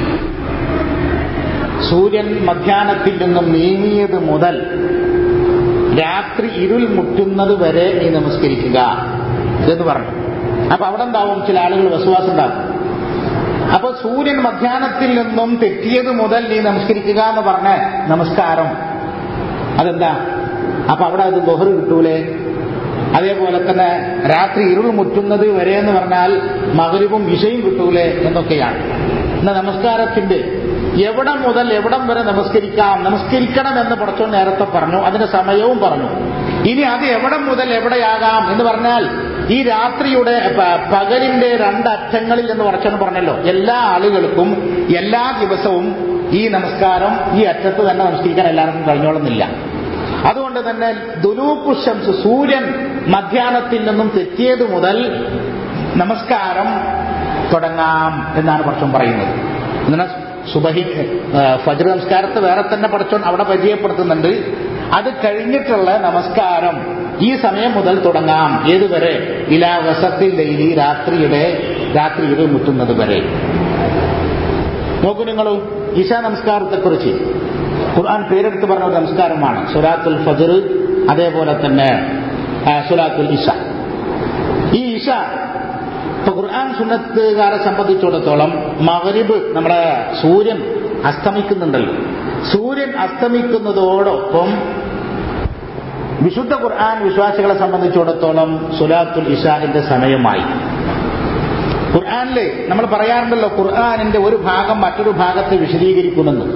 സൂര്യൻ മധ്യാഹ്നത്തിൽ നിന്നും നീങ്ങിയത് മുതൽ രാത്രി ഇരുൾ മുട്ടുന്നത് വരെ നീ നമസ്കരിക്കുക എന്ന് പറഞ്ഞു അപ്പൊ അവിടെ ഉണ്ടാവും ചില ആളുകൾ വിശ്വാസം ഉണ്ടാവും അപ്പൊ സൂര്യൻ മധ്യാഹ്നത്തിൽ നിന്നും തെറ്റിയത് മുതൽ നീ നമസ്കരിക്കുക എന്ന് പറഞ്ഞ നമസ്കാരം അതെന്താ അപ്പൊ അവിടെ അത് ബൊഹർ കിട്ടൂലേ അതേപോലെ തന്നെ രാത്രി ഇരുൾ മുറ്റുന്നത് വരെ എന്ന് പറഞ്ഞാൽ മകരിവും വിഷയും കിട്ടൂലേ എന്നൊക്കെയാണ് ഇന്ന് നമസ്കാരത്തിന്റെ എവിടം മുതൽ എവിടം വരെ നമസ്കരിക്കാം നമസ്കരിക്കണം എന്ന് പടച്ചോൻ നേരത്തെ പറഞ്ഞു അതിന്റെ സമയവും പറഞ്ഞു ഇനി അത് എവിടം മുതൽ എവിടെയാകാം എന്ന് പറഞ്ഞാൽ ഈ രാത്രിയുടെ പ- പകലിന്റെ രണ്ടറ്റങ്ങളിൽ എന്ന് പടച്ചോൻ പറഞ്ഞല്ലോ എല്ലാ ആളുകൾക്കും എല്ലാ ദിവസവും ഈ നമസ്കാരം ഈ അറ്റത്ത് തന്നെ നമസ്കരിക്കാൻ എല്ലാവർക്കും കഴിഞ്ഞോളുന്നില്ല അതുകൊണ്ട് തന്നെ ദുലൂക്കു ശംസ് സൂര്യൻ മധ്യാഹ്നത്തിൽ നിന്നും തെറ്റിയത് മുതൽ നമസ്കാരം തുടങ്ങാം എന്നാണ് പടച്ചോൻ പറയുന്നത് ഇങ്ങനെ സുബഹി ഏ, ഫജ്ർ നമസ്കാരത്തെ വേറെ തന്നെ പടച്ചോൻ അവിടെ പരിചയപ്പെടുത്തുന്നുണ്ട് അത് കഴിഞ്ഞിട്ടുള്ള നമസ്കാരം ഈ സമയം മുതൽ തുടങ്ങാം ഏതുവരെ ഇലാ വസത്തിൽ ലൈലി രാത്രിയുടെ രാത്രി ഇരുൾ മുറ്റുന്നത് വരെ നോക്കൂ നിങ്ങൾ ഇശ നമസ്കാരത്തെക്കുറിച്ച് ഖുർആൻ പേരെടുത്ത് പറഞ്ഞ ഒരു നമസ്കാരമാണ് സുലാത്തുൽ ഫജർ അതേപോലെ തന്നെ ആ, സുലാത്തുൽ ഇഷ ഈ ഇഷ ഇപ്പൊ ഖുർആൻ സുന്നത്തുകാരെ സംബന്ധിച്ചിടത്തോളം മകരിബ് നമ്മുടെ സൂര്യൻ അസ്തമിക്കുന്നുണ്ടല്ലോ സൂര്യൻ അസ്തമിക്കുന്നതോടൊപ്പം വിശുദ്ധ ഖുർആൻ വിശ്വാസികളെ സംബന്ധിച്ചിടത്തോളം സുലാത്തുൽ ഇഷാഹിന്റെ സമയമായി ഖുർആാനില് നമ്മൾ പറയാറുണ്ടല്ലോ ഖുർആാനിന്റെ ഒരു ഭാഗം മറ്റൊരു ഭാഗത്തെ വിശദീകരിക്കുമെന്ന്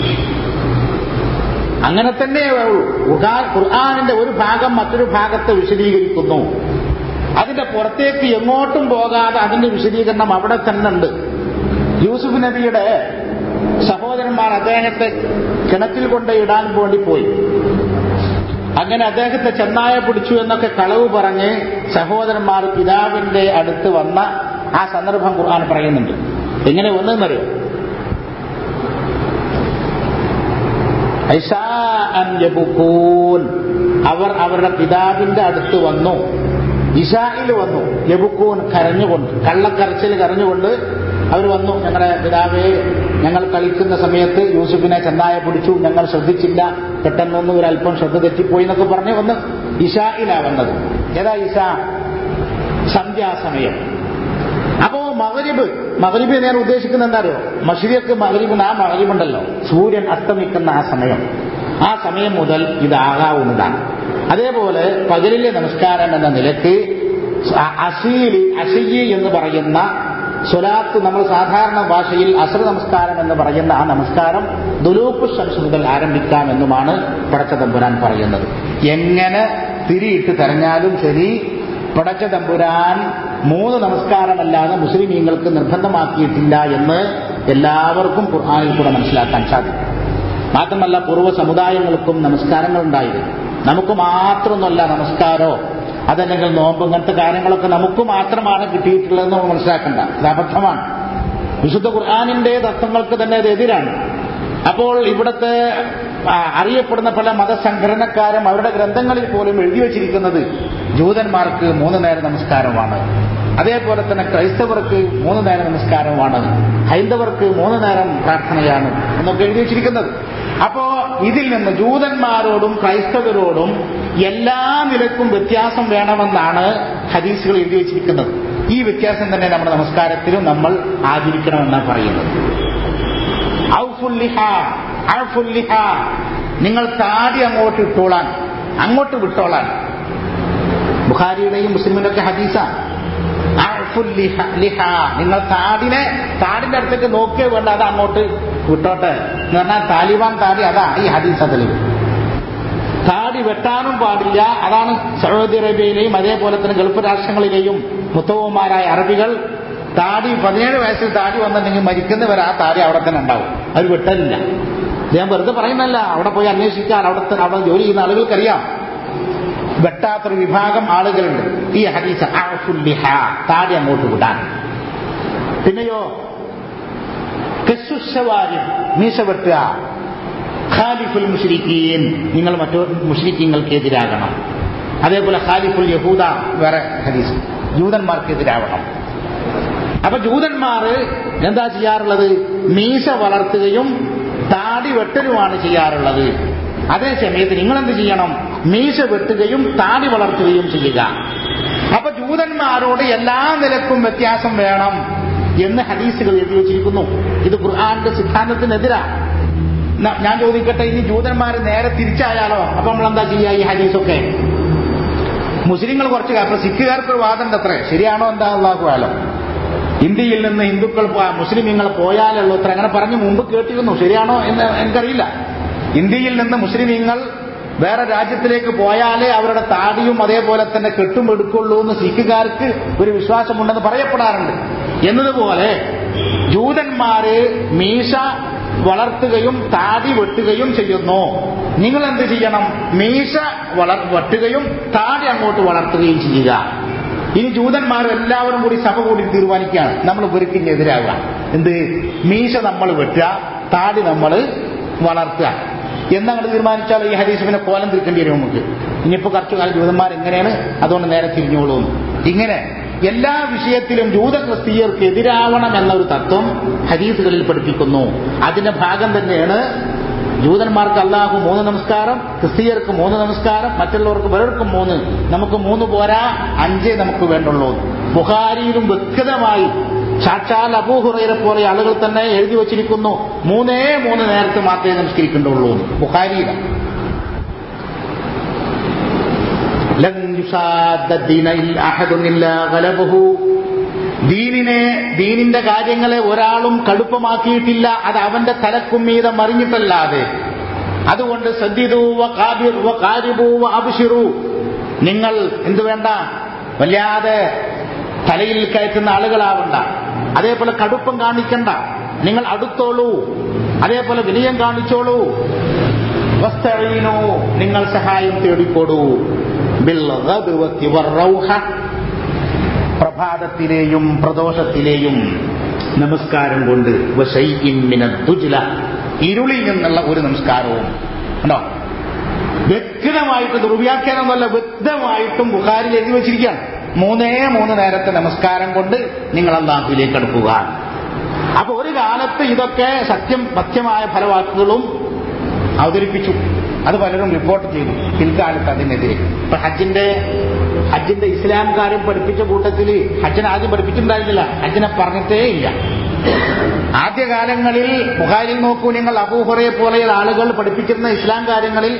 അങ്ങനെ തന്നെ ഖുർആൻ- ഖുർആാനിന്റെ ഒരു ഭാഗം മറ്റൊരു ഭാഗത്തെ വിശദീകരിക്കുന്നു അതിന്റെ പുറത്തേക്ക് എങ്ങോട്ടും പോകാതെ അതിന്റെ വിശദീകരണം അവിടെ തന്നെ ഉണ്ട് യൂസുഫ് നബിയുടെ സഹോദരന്മാർ അദ്ദേഹത്തെ കിണറ്റിൽ കൊണ്ട് ഇടാൻ വേണ്ടി പോയി അങ്ങനെ അദ്ദേഹത്തെ ചെന്നായ പിടിച്ചു എന്നൊക്കെ കളവ് പറഞ്ഞ് സഹോദരന്മാർ പിതാവിന്റെ അടുത്ത് വന്ന ആ സന്ദർഭം ഖുർആൻ പറയുന്നുണ്ട് എങ്ങനെ വന്നെന്നറിയോ ഐഷാഅൻ യബുക്കൂൻ. അവർ അവരുടെ പിതാവിന്റെ അടുത്ത് വന്നു ഇഷായിൽ വന്നു യബുക്കൂൻ കരഞ്ഞുകൊണ്ട് കള്ളക്കരച്ചിൽ കരഞ്ഞുകൊണ്ട് അവർ വന്നു ഞങ്ങളുടെ പിതാവെ ഞങ്ങൾ കളിക്കുന്ന സമയത്ത് യൂസുഫിനെ ചെന്നായ പിടിച്ചു ഞങ്ങൾ ശ്രദ്ധിച്ചില്ല പെട്ടെന്നൊന്നും ഒരു അല്പം ശ്രദ്ധ തെറ്റിപ്പോയി എന്നൊക്കെ പറഞ്ഞ് വന്ന് ഇഷായിലാ വന്നത് ഏതാ ഇഷ സന്ധ്യാസമയം അപ്പോ മകരിബ് മകരിബ് ഞാൻ ഉദ്ദേശിക്കുന്നത് എന്താ അറിയോ മഷിരിയക്ക് മകരിബ് ആ മകരിബുണ്ടല്ലോ സൂര്യൻ അസ്തമിക്കുന്ന ആ സമയം ആ സമയം മുതൽ ഇതാകാവുന്നതാണ് അതേപോലെ പകലിലെ നമസ്കാരം എന്ന നിലക്ക് അഷീലി അഷയ്യി എന്ന് പറയുന്ന സ്വലാത്ത് നമ്മൾ സാധാരണ ഭാഷയിൽ അസർ നമസ്കാരം എന്ന് പറയുന്ന ആ നമസ്കാരം ദുലൂപ്പ് ശംസ് മുതൽ ആരംഭിക്കാം എന്നുമാണ് പടച്ച തമ്പുരാൻ പറയുന്നത് എങ്ങനെ തിരിയിട്ട് തെരഞ്ഞാലും ശരി പടച്ച തമ്പുരാൻ മൂന്ന് നമസ്കാരമല്ലാതെ മുസ്ലിമീങ്ങൾക്ക് നിർബന്ധമാക്കിയിട്ടില്ല എന്ന് എല്ലാവർക്കും ഖുർആാനിൽ കൂടെ മനസ്സിലാക്കാൻ സാധിക്കും മാത്രമല്ല പൂർവ്വ സമുദായങ്ങൾക്കും നമസ്കാരങ്ങൾ ഉണ്ടായിരുന്നു നമുക്ക് മാത്രമൊന്നുമല്ല നമസ്കാരോ അതല്ലെങ്കിൽ നോമ്പ് ഇങ്ങനത്തെ കാര്യങ്ങളൊക്കെ നമുക്ക് മാത്രമാണ് കിട്ടിയിട്ടുള്ളതെന്ന് നമ്മൾ മനസ്സിലാക്കണ്ട ഇത് അബദ്ധമാണ് വിശുദ്ധ ഖുർആാനിന്റെ തത്വങ്ങൾക്ക് തന്നെ ഇത് എതിരാണ് അപ്പോൾ ഇവിടുത്തെ ആ, അറിയപ്പെടുന്ന പല മതസംഘടനക്കാരും അവരുടെ ഗ്രന്ഥങ്ങളിൽ പോലും എഴുതി വച്ചിരിക്കുന്നത് ജൂതന്മാർക്ക് മൂന്ന് നേരം നമസ്കാരമാണ് അതേപോലെ തന്നെ ക്രൈസ്തവർക്ക് മൂന്ന് നേരം നമസ്കാരമാണ് ഹൈന്ദവർക്ക് മൂന്ന് നേരം പ്രാർത്ഥനയാണ് എന്നൊക്കെ എഴുതി വച്ചിരിക്കുന്നത് അപ്പോ ഇതിൽ നിന്ന് ജൂതന്മാരോടും ക്രൈസ്തവരോടും എല്ലാ നിലക്കും വ്യത്യാസം വേണമെന്നാണ് ഹദീസുകൾ എഴുതി വച്ചിരിക്കുന്നത് ഈ വ്യത്യാസം തന്നെ നമ്മുടെ നമസ്കാരത്തിലും നമ്മൾ ആചരിക്കണമെന്നാണ് പറയുന്നത് ഔഫുൽ ലിഹ, അഅഫുൽ ലിഹ. നിങ്ങൾ താടി അങ്ങോട്ട് ഇട്ടോളാൻ അങ്ങോട്ട് വിട്ടോളാൻ ബുഖാരിയുടെയും മുസ്ലിമിനൊക്കെ ഹദീസ അഅഫുൽ ലിഹ- ലിഹ. നിങ്ങൾ താടിനെ താടിന്റെ അടുത്തേക്ക് നോക്കിയേ വേണ്ട അത് അങ്ങോട്ട് വിട്ടോട്ടെ എന്ന് പറഞ്ഞാൽ താലിബാൻ താടി അതാ ഈ ഹദീസ തെളിവ് താടി വെട്ടാനും പാടില്ല അതാണ് സൗദി അറേബ്യയിലെയും അതേപോലെ തന്നെ ഗൾഫ് രാഷ്ട്രങ്ങളിലെയും മുത്തവന്മാരായ അറബികൾ താടി പതിനേഴ് വയസ്സിൽ താടി വന്നിട്ടുണ്ടെങ്കിൽ മരിക്കുന്നവരെ ആ താടി അവിടെ തന്നെ ഉണ്ടാവും അവർ വെട്ടലില്ല ഇത് ഞാൻ വെറുതെ പറയുന്നല്ല അവിടെ പോയി അന്വേഷിക്കാൻ അവിടെ അവിടെ ജോലി ചെയ്യുന്ന ആളുകൾക്കറിയാം വെട്ടാത്തൊരു വിഭാഗം ആളുകളുണ്ട് ഈ ഹദീസ അഅഫുൽ ലിഹ, താടി അങ്ങോട്ട് വിടാൻ പിന്നെയോ കെസുഷവാര്യം മീശ വെട്ടുക ഖാലിഫുൽ മുഷ്രിഖീൻ നിങ്ങൾ മറ്റു മുഷ്രിഖീങ്ങൾക്കെതിരാകണം അതേപോലെ ഖാലിഫുൽ യഹൂദ വേറെ ഹദീസ് ജൂതന്മാർക്കെതിരാവണം അപ്പൊ ജൂതന്മാർ എന്താ ചെയ്യാറുള്ളത് മീശ വളർത്തുകയും താടി വെട്ടലുമാണ് ചെയ്യാറുള്ളത് അതേ സമയത്ത് നിങ്ങൾ എന്ത് ചെയ്യണം മീശ വെട്ടുകയും താടി വളർത്തുകയും ചെയ്യുക അപ്പൊ ജൂതന്മാരോട് എല്ലാ നിലക്കും വ്യത്യാസം വേണം എന്ന് ഹദീസുകൾ എഴുതി വച്ചിരിക്കുന്നു ഇത് ഖുർആാന്റെ സിദ്ധാന്തത്തിനെതിരാണ് ന- ഞാൻ ചോദിക്കട്ടെ ഇനി ജൂതന്മാർ നേരെ തിരിച്ചായാലോ അപ്പൊ നമ്മൾ എന്താ ചെയ്യുക ഈ ഹദീസൊക്കെ മുസ്ലിങ്ങൾ കുറച്ച് അപ്പൊ സിഖുകാർക്ക് ഒരു വാദം അത്രേ ശരിയാണോ എന്താ അള്ളാഹുവാലോ ഇന്ത്യയിൽ നിന്ന് ഹിന്ദുക്കൾ പോ- മുസ്ലിമീങ്ങൾ പോയാലുള്ളൂ അത്ര അങ്ങനെ പറഞ്ഞു മുമ്പ് കേട്ടിരുന്നു ശരിയാണോ എന്ന് എനിക്കറിയില്ല ഇന്ത്യയിൽ നിന്ന് മുസ്ലിമീങ്ങൾ വേറെ രാജ്യത്തിലേക്ക് പോയാലേ അവരുടെ താടിയും അതേപോലെ തന്നെ കെട്ടും എടുക്കുള്ളൂ എന്ന് സിഖുകാർക്ക് ഒരു വിശ്വാസമുണ്ടെന്ന് പറയപ്പെടാറുണ്ട് എന്നതുപോലെ ജൂതന്മാര് മീശ വളർത്തുകയും താടി വെട്ടുകയും ചെയ്യുന്നു നിങ്ങൾ എന്ത് ചെയ്യണം മീശ വളർ വെട്ടുകയും താടി അങ്ങോട്ട് വളർത്തുകയും ചെയ്യുക ഇനി ജൂതന്മാരും എല്ലാവരും കൂടി സഭ കൂടി തീരുമാനിക്കുകയാണ് നമ്മൾ ഇവർക്കിനെതിരാകുക എന്ത് മീശ നമ്മൾ വെട്ടുക താടി നമ്മൾ വളർത്തുക എന്നങ്ങോട്ട് തീരുമാനിച്ചാൽ ഈ ഹദീസ് പിന്നെ കോലം തീർക്കേണ്ടി വരും നമുക്ക് ഇനിയിപ്പോ കുറച്ചു കാലം ജൂതന്മാർ എങ്ങനെയാണ് അതുകൊണ്ട് നേരെ തിരിഞ്ഞോളൂ എന്ന്. ഇങ്ങനെ എല്ലാ വിഷയത്തിലും ജൂത ക്രിസ്തീയർക്ക് എതിരാവണം എന്നൊരു തത്വം ഹദീസുകളിൽ പഠിപ്പിക്കുന്നു അതിന്റെ ഭാഗം തന്നെയാണ് ജൂതന്മാർക്ക് അള്ളാഹു മൂന്ന് നമസ്കാരം ക്രിസ്തീയർക്ക് മൂന്ന് നമസ്കാരം മറ്റുള്ളവർക്ക് പലർക്കും മൂന്ന് നമുക്ക് മൂന്ന് പോരാ അഞ്ചേ നമുക്ക് വേണ്ടുള്ളൂ ബുഹാരിയിലും വ്യക്തമായി സാക്ഷാൽ അബൂഹുറൈരെ പോലെ ആളുകൾ തന്നെ എഴുതി വച്ചിരിക്കുന്നു മൂന്നേ മൂന്ന് നേരത്തെ മാത്രമേ നമസ്കരിക്കേണ്ടുള്ളൂ ബുഹാരിയിലാണ് ലൻ യുസാദ്ദ ദീന ഇല്ല അഹദുൻ ഇല്ലാ ഗലബഹു. ദീനിനെ ദീനിന്റെ കാര്യങ്ങളെ ഒരാളും കടുപ്പമാക്കിയിട്ടില്ല അത് അവന്റെ തലക്കും മീതെ മറിഞ്ഞിട്ടല്ലാതെ അതുകൊണ്ട് സദ്ദിദു വ കാബിർ വ കാരിബു വ അബ്ശിറു നിങ്ങൾ എന്തു വേണ്ട വല്ലാതെ തലയിൽ കയറ്റുന്ന ആളുകളാവണ്ട അതേപോലെ കടുപ്പം കാണിക്കണ്ട നിങ്ങൾ അടുത്തോളൂ അതേപോലെ വിനയം കാണിച്ചോളൂ വസ്തഈനു നിങ്ങൾ സഹായം തേടിക്കൊടൂ ബിൽ ഗദ്വത്തി വറൗഹ പ്രഭാതത്തിലെയും പ്രദോഷത്തിലെയും നമസ്കാരം കൊണ്ട് വശൈഇൻ മിനദ് ദുജ്ല ഇരുളിൽ നിന്നുള്ള ഒരു നമസ്കാരവും ഉണ്ടോ വ്യക്തമായിട്ട് ദുർവ്യാഖ്യാനമല്ല വ്യക്തമായിട്ടും ബുഖാരിൽ എഴുതി വെച്ചിരിക്കുകയാണ് മൂന്നേ മൂന്ന് നേരത്തെ നമസ്കാരം കൊണ്ട് നിങ്ങൾ അള്ളാഹുവിലേക്ക് അടുക്കുക അപ്പൊ ഒരു കാലത്ത് ഇതൊക്കെ സത്യം സത്യമായ പല വാക്കുകളും അവതരിപ്പിച്ചു അത് പലരും റിപ്പോർട്ട് ചെയ്തു പിൽക്കാലത്ത് അതിനെതിരെ ഇപ്പൊ ഹജ്ജിന്റെ ഹജ്ജിന്റെ ഇസ്ലാം കാര്യം പഠിപ്പിച്ച കൂട്ടത്തിൽ ഹജ്ജിനെ ആദ്യം പഠിപ്പിച്ചിട്ടുണ്ടായിരുന്നില്ല ഹജ്ജിനെ പറഞ്ഞിട്ടേ ഇല്ല ആദ്യകാലങ്ങളിൽ ബുഹാരിൽ നോക്കൂ നിങ്ങൾ അബൂഹുറയെ പോലെയുള്ള ആളുകൾ പഠിപ്പിച്ചിരുന്ന ഇസ്ലാം കാര്യങ്ങളിൽ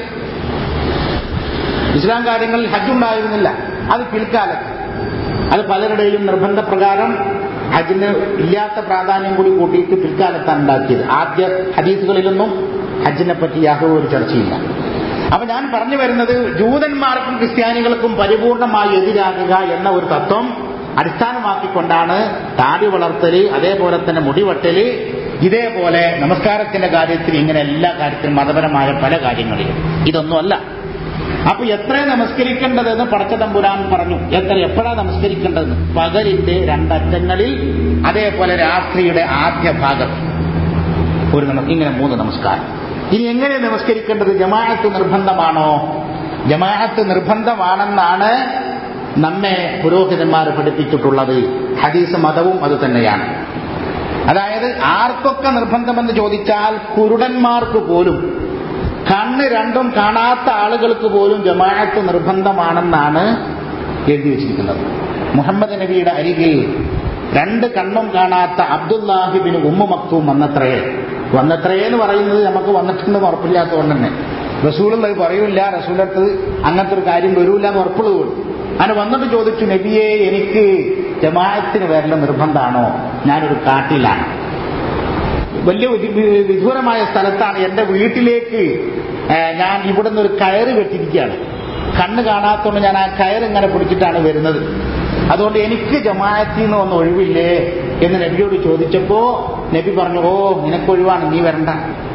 ഇസ്ലാം കാര്യങ്ങളിൽ ഹജ്ജ് ഉണ്ടായിരുന്നില്ല അത് പിൽക്കാലത്ത് അത് പലരുടെയും നിർബന്ധപ്രകാരം ഹജ്ജിന് ഇല്ലാത്ത പ്രാധാന്യം കൂടി കൂട്ടിയിട്ട് പിൽക്കാലത്താണ് ഉണ്ടാക്കിയത് ആദ്യ ഹദീസുകളിലൊന്നും ഹജ്ജിനെ പറ്റി യാതൊരു ഒരു ചർച്ചയില്ല അപ്പൊ ഞാൻ പറഞ്ഞു വരുന്നത് ജൂതന്മാർക്കും ക്രിസ്ത്യാനികൾക്കും പരിപൂർണമായി എതിരാകുക എന്ന ഒരു തത്വം അടിസ്ഥാനമാക്കിക്കൊണ്ടാണ് താടി വളർത്തല് അതേപോലെ തന്നെ മുടിവെട്ടല് ഇതേപോലെ നമസ്കാരത്തിന്റെ കാര്യത്തിൽ ഇങ്ങനെ എല്ലാ കാര്യത്തിലും മതപരമായ പല കാര്യങ്ങളിലും ഇതൊന്നുമല്ല അപ്പൊ എത്ര നമസ്കരിക്കേണ്ടതെന്ന് പടച്ച തമ്പുരാൻ പറഞ്ഞു എത്ര എപ്പോഴാ നമസ്കരിക്കേണ്ടതെന്ന് പകലിന്റെ രണ്ടറ്റങ്ങളിൽ അതേപോലെ രാത്രിയുടെ ആദ്യ ഭാഗത്ത് ഒരു നമ ഇങ്ങനെ മൂന്ന് നമസ്കാരം ഇനി എങ്ങനെ നമസ്കരിക്കേണ്ടത് ജമാഅത്ത് നിർബന്ധമാണോ ജമാഅത്ത് നിർബന്ധമാണെന്നാണ് നമ്മെ പുരോഹിതന്മാർ പഠിപ്പിച്ചിട്ടുള്ളത് ഹദീസ് മതവും അത് തന്നെയാണ് അതായത് ആർക്കൊക്കെ നിർബന്ധമെന്ന് ചോദിച്ചാൽ കുരുടന്മാർക്ക് പോലും കണ്ണ് രണ്ടും കാണാത്ത ആളുകൾക്ക് പോലും ജമാഅത്ത് നിർബന്ധമാണെന്നാണ് എഴുതി വച്ചിരിക്കുന്നത് മുഹമ്മദ് നബിയുടെ അരികിൽ രണ്ട് കണ്ണും കാണാത്ത അബ്ദുല്ലാഹിബിന് ഉമ്മ മക്തൂം വന്നത്രേ വന്നത്രേ എന്ന് പറയുന്നത് നമുക്ക് വന്നിട്ടുണ്ടെന്ന് ഉറപ്പില്ലാത്തതുകൊണ്ട് തന്നെ റസൂലുള്ള പറയൂല റസൂലത്ത് അങ്ങനത്തെ ഒരു കാര്യം വരൂല എന്ന് ഉറപ്പുള്ളത് അങ്ങനെ വന്നിട്ട് ചോദിച്ചു നബിയെ എനിക്ക് ജമാഅത്തിന് വരല നിർബന്ധമാണോ ഞാനൊരു കാട്ടിലാണ് വലിയ വിദു- വിദൂരമായ സ്ഥലത്താണ് എന്റെ വീട്ടിലേക്ക് ഏ, ഞാൻ ഇവിടുന്ന് ഒരു കയറ് കെട്ടിയിരിക്കുകയാണ് കണ്ണ് കാണാത്തോണ്ട് ഞാൻ ആ കയറ് ഇങ്ങനെ പിടിച്ചിട്ടാണ് വരുന്നത് അതുകൊണ്ട് എനിക്ക് ജമാഅത്തിൽ നിന്ന് ഒന്ന് ഒഴിവില്ലേ എന്ന് നബിയോട് ചോദിച്ചപ്പോ നബി പറഞ്ഞു ഓ നിനക്ക് ഒഴിവാണ് നീ വരണ്ട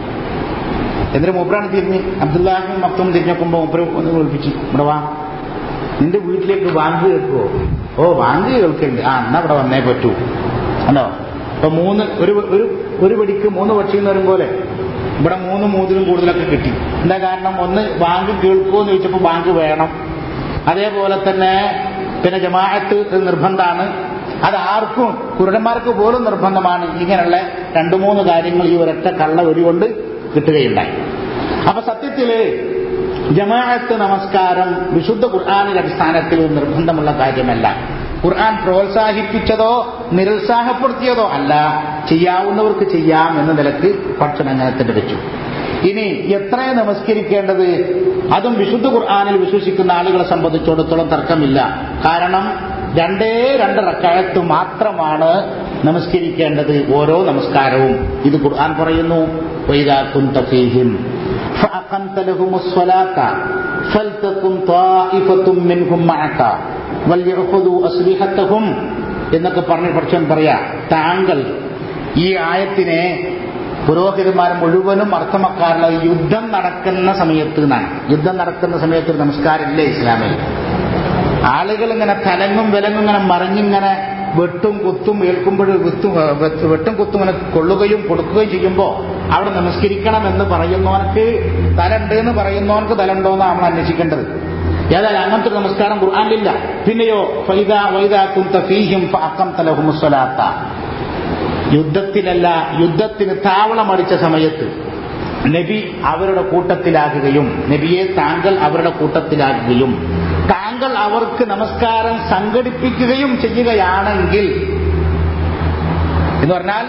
എന്നിട്ട് മൂപ്പറാണ് തിരിഞ്ഞ് അബ്ദുല്ലാഹിം മക്തും തിരിഞ്ഞോക്കുമ്പോ മൂപ്പര് ഒന്ന് വിളിപ്പിച്ചു ഇവിടെ വാ നിന്റെ വീട്ടിലേക്ക് ബാങ്ക് കേൾക്കുവോ ഓ ബാങ്ക് കേൾക്കുന്നുണ്ട് ആ എന്നാ ഇവിടെ വന്നേ പറ്റൂ കണ്ടോ ഇപ്പൊ മൂന്ന് ഒരു ഒരു ഒരു വെടിക്ക് മൂന്ന് പക്ഷി എന്ന് പറയും പോലെ ഇവിടെ മൂന്ന് മൂന്നിലും കൂടുതലൊക്കെ കിട്ടി എന്താ കാരണം ഒന്ന് ബാങ്ക് കേൾക്കുമോ എന്ന് ചോദിച്ചപ്പോൾ ബാങ്ക് വേണം അതേപോലെ തന്നെ പിന്നെ ജമാഅത്ത് നിർബന്ധമാണ് അത് ആർക്കും കുരുടന്മാർക്ക് പോലും നിർബന്ധമാണ് ഇങ്ങനെയുള്ള രണ്ടു മൂന്ന് കാര്യങ്ങൾ ഈ ഒരൊറ്റ കള്ള വെടി കൊണ്ട് കിട്ടുകയുണ്ടായി അപ്പൊ സത്യത്തില് ജമാഅത്ത് നമസ്കാരം വിശുദ്ധ ഖുർആാനിന്റെ അടിസ്ഥാനത്തിൽ നിർബന്ധമുള്ള കാര്യമല്ല ഖുർആൻ പ്രോത്സാഹിപ്പിച്ചതോ നിരുത്സാഹപ്പെടുത്തിയതോ അല്ല ചെയ്യാവുന്നവർക്ക് ചെയ്യാം എന്ന നിലക്ക് പഠിച്ചൻ അങ്ങനെ തന്നെ വെച്ചു ഇനി എത്ര നമസ്കരിക്കേണ്ടത് അതും വിശുദ്ധ ഖുർആാനിൽ വിശ്വസിക്കുന്ന ആളുകളെ സംബന്ധിച്ചിടത്തോളം തർക്കമില്ല കാരണം രണ്ടേ രണ്ട് റക്കായത്ത് മാത്രമാണ് നമസ്കരിക്കേണ്ടത് ഓരോ നമസ്കാരവും ഇത് ഖുർആൻ പറയുന്നു وَإِذَا كُنْتَ فِيهِمْ فَأَقَمْتَ لَهُمُ الصَّلَاةَ فَلْتَكُنْ طَائِفَةٌ مِّنْهُمْ مَعَكَ وَلْيَأْخُذُوا أَسْلِحَتَهُمْ എന്നൊക്കെ പറഞ്ഞ് പഠിച്ചാൻ പറയാ താങ്കൾ ഈ ആയത്തിനെ പുരോഹിതന്മാർ മുഴുവനും അർത്ഥമാക്കാറുള്ള യുദ്ധം നടക്കുന്ന സമയത്ത് നിന്നാണ് യുദ്ധം നടക്കുന്ന സമയത്ത് ഒരു നമസ്കാരമില്ല ഇസ്ലാമിൽ ആളുകൾ ഇങ്ങനെ തലങ്ങും വിലങ്ങും ഇങ്ങനെ മറിഞ്ഞിങ്ങനെ വെട്ടും കുത്തും ഏൽക്കുമ്പോൾ വിത്തും വെത്ത് വെട്ടും കുത്തും ഇങ്ങനെ കൊള്ളുകയും കൊടുക്കുകയും ചെയ്യുമ്പോൾ അവിടെ നമസ്കരിക്കണം എന്ന് പറയുന്നവനക്ക് തലണ്ട് എന്ന് പറയുന്നവനക്ക് തലണ്ടോ എന്നാണ് നമ്മൾ അന്വേഷിക്കേണ്ടത് ഏതായാലും അങ്ങനത്തെ ഒരു നമസ്കാരം ഖുർആാനിലില്ല പിന്നെയോ ഫൈദ വൈദാക്കും തഫീഹിം ഫഅഖം തലഹുമുസ്വലാത്ത യുദ്ധത്തിലല്ല യുദ്ധത്തിന് താവളമടിച്ച സമയത്ത് നബി അവരുടെ കൂട്ടത്തിലാകുകയും നബിയെ താങ്കൾ അവരുടെ കൂട്ടത്തിലാകുകയും താങ്കൾ അവർക്ക് നമസ്കാരം സംഘടിപ്പിക്കുകയും ചെയ്യുകയാണെങ്കിൽ എന്ന് പറഞ്ഞാൽ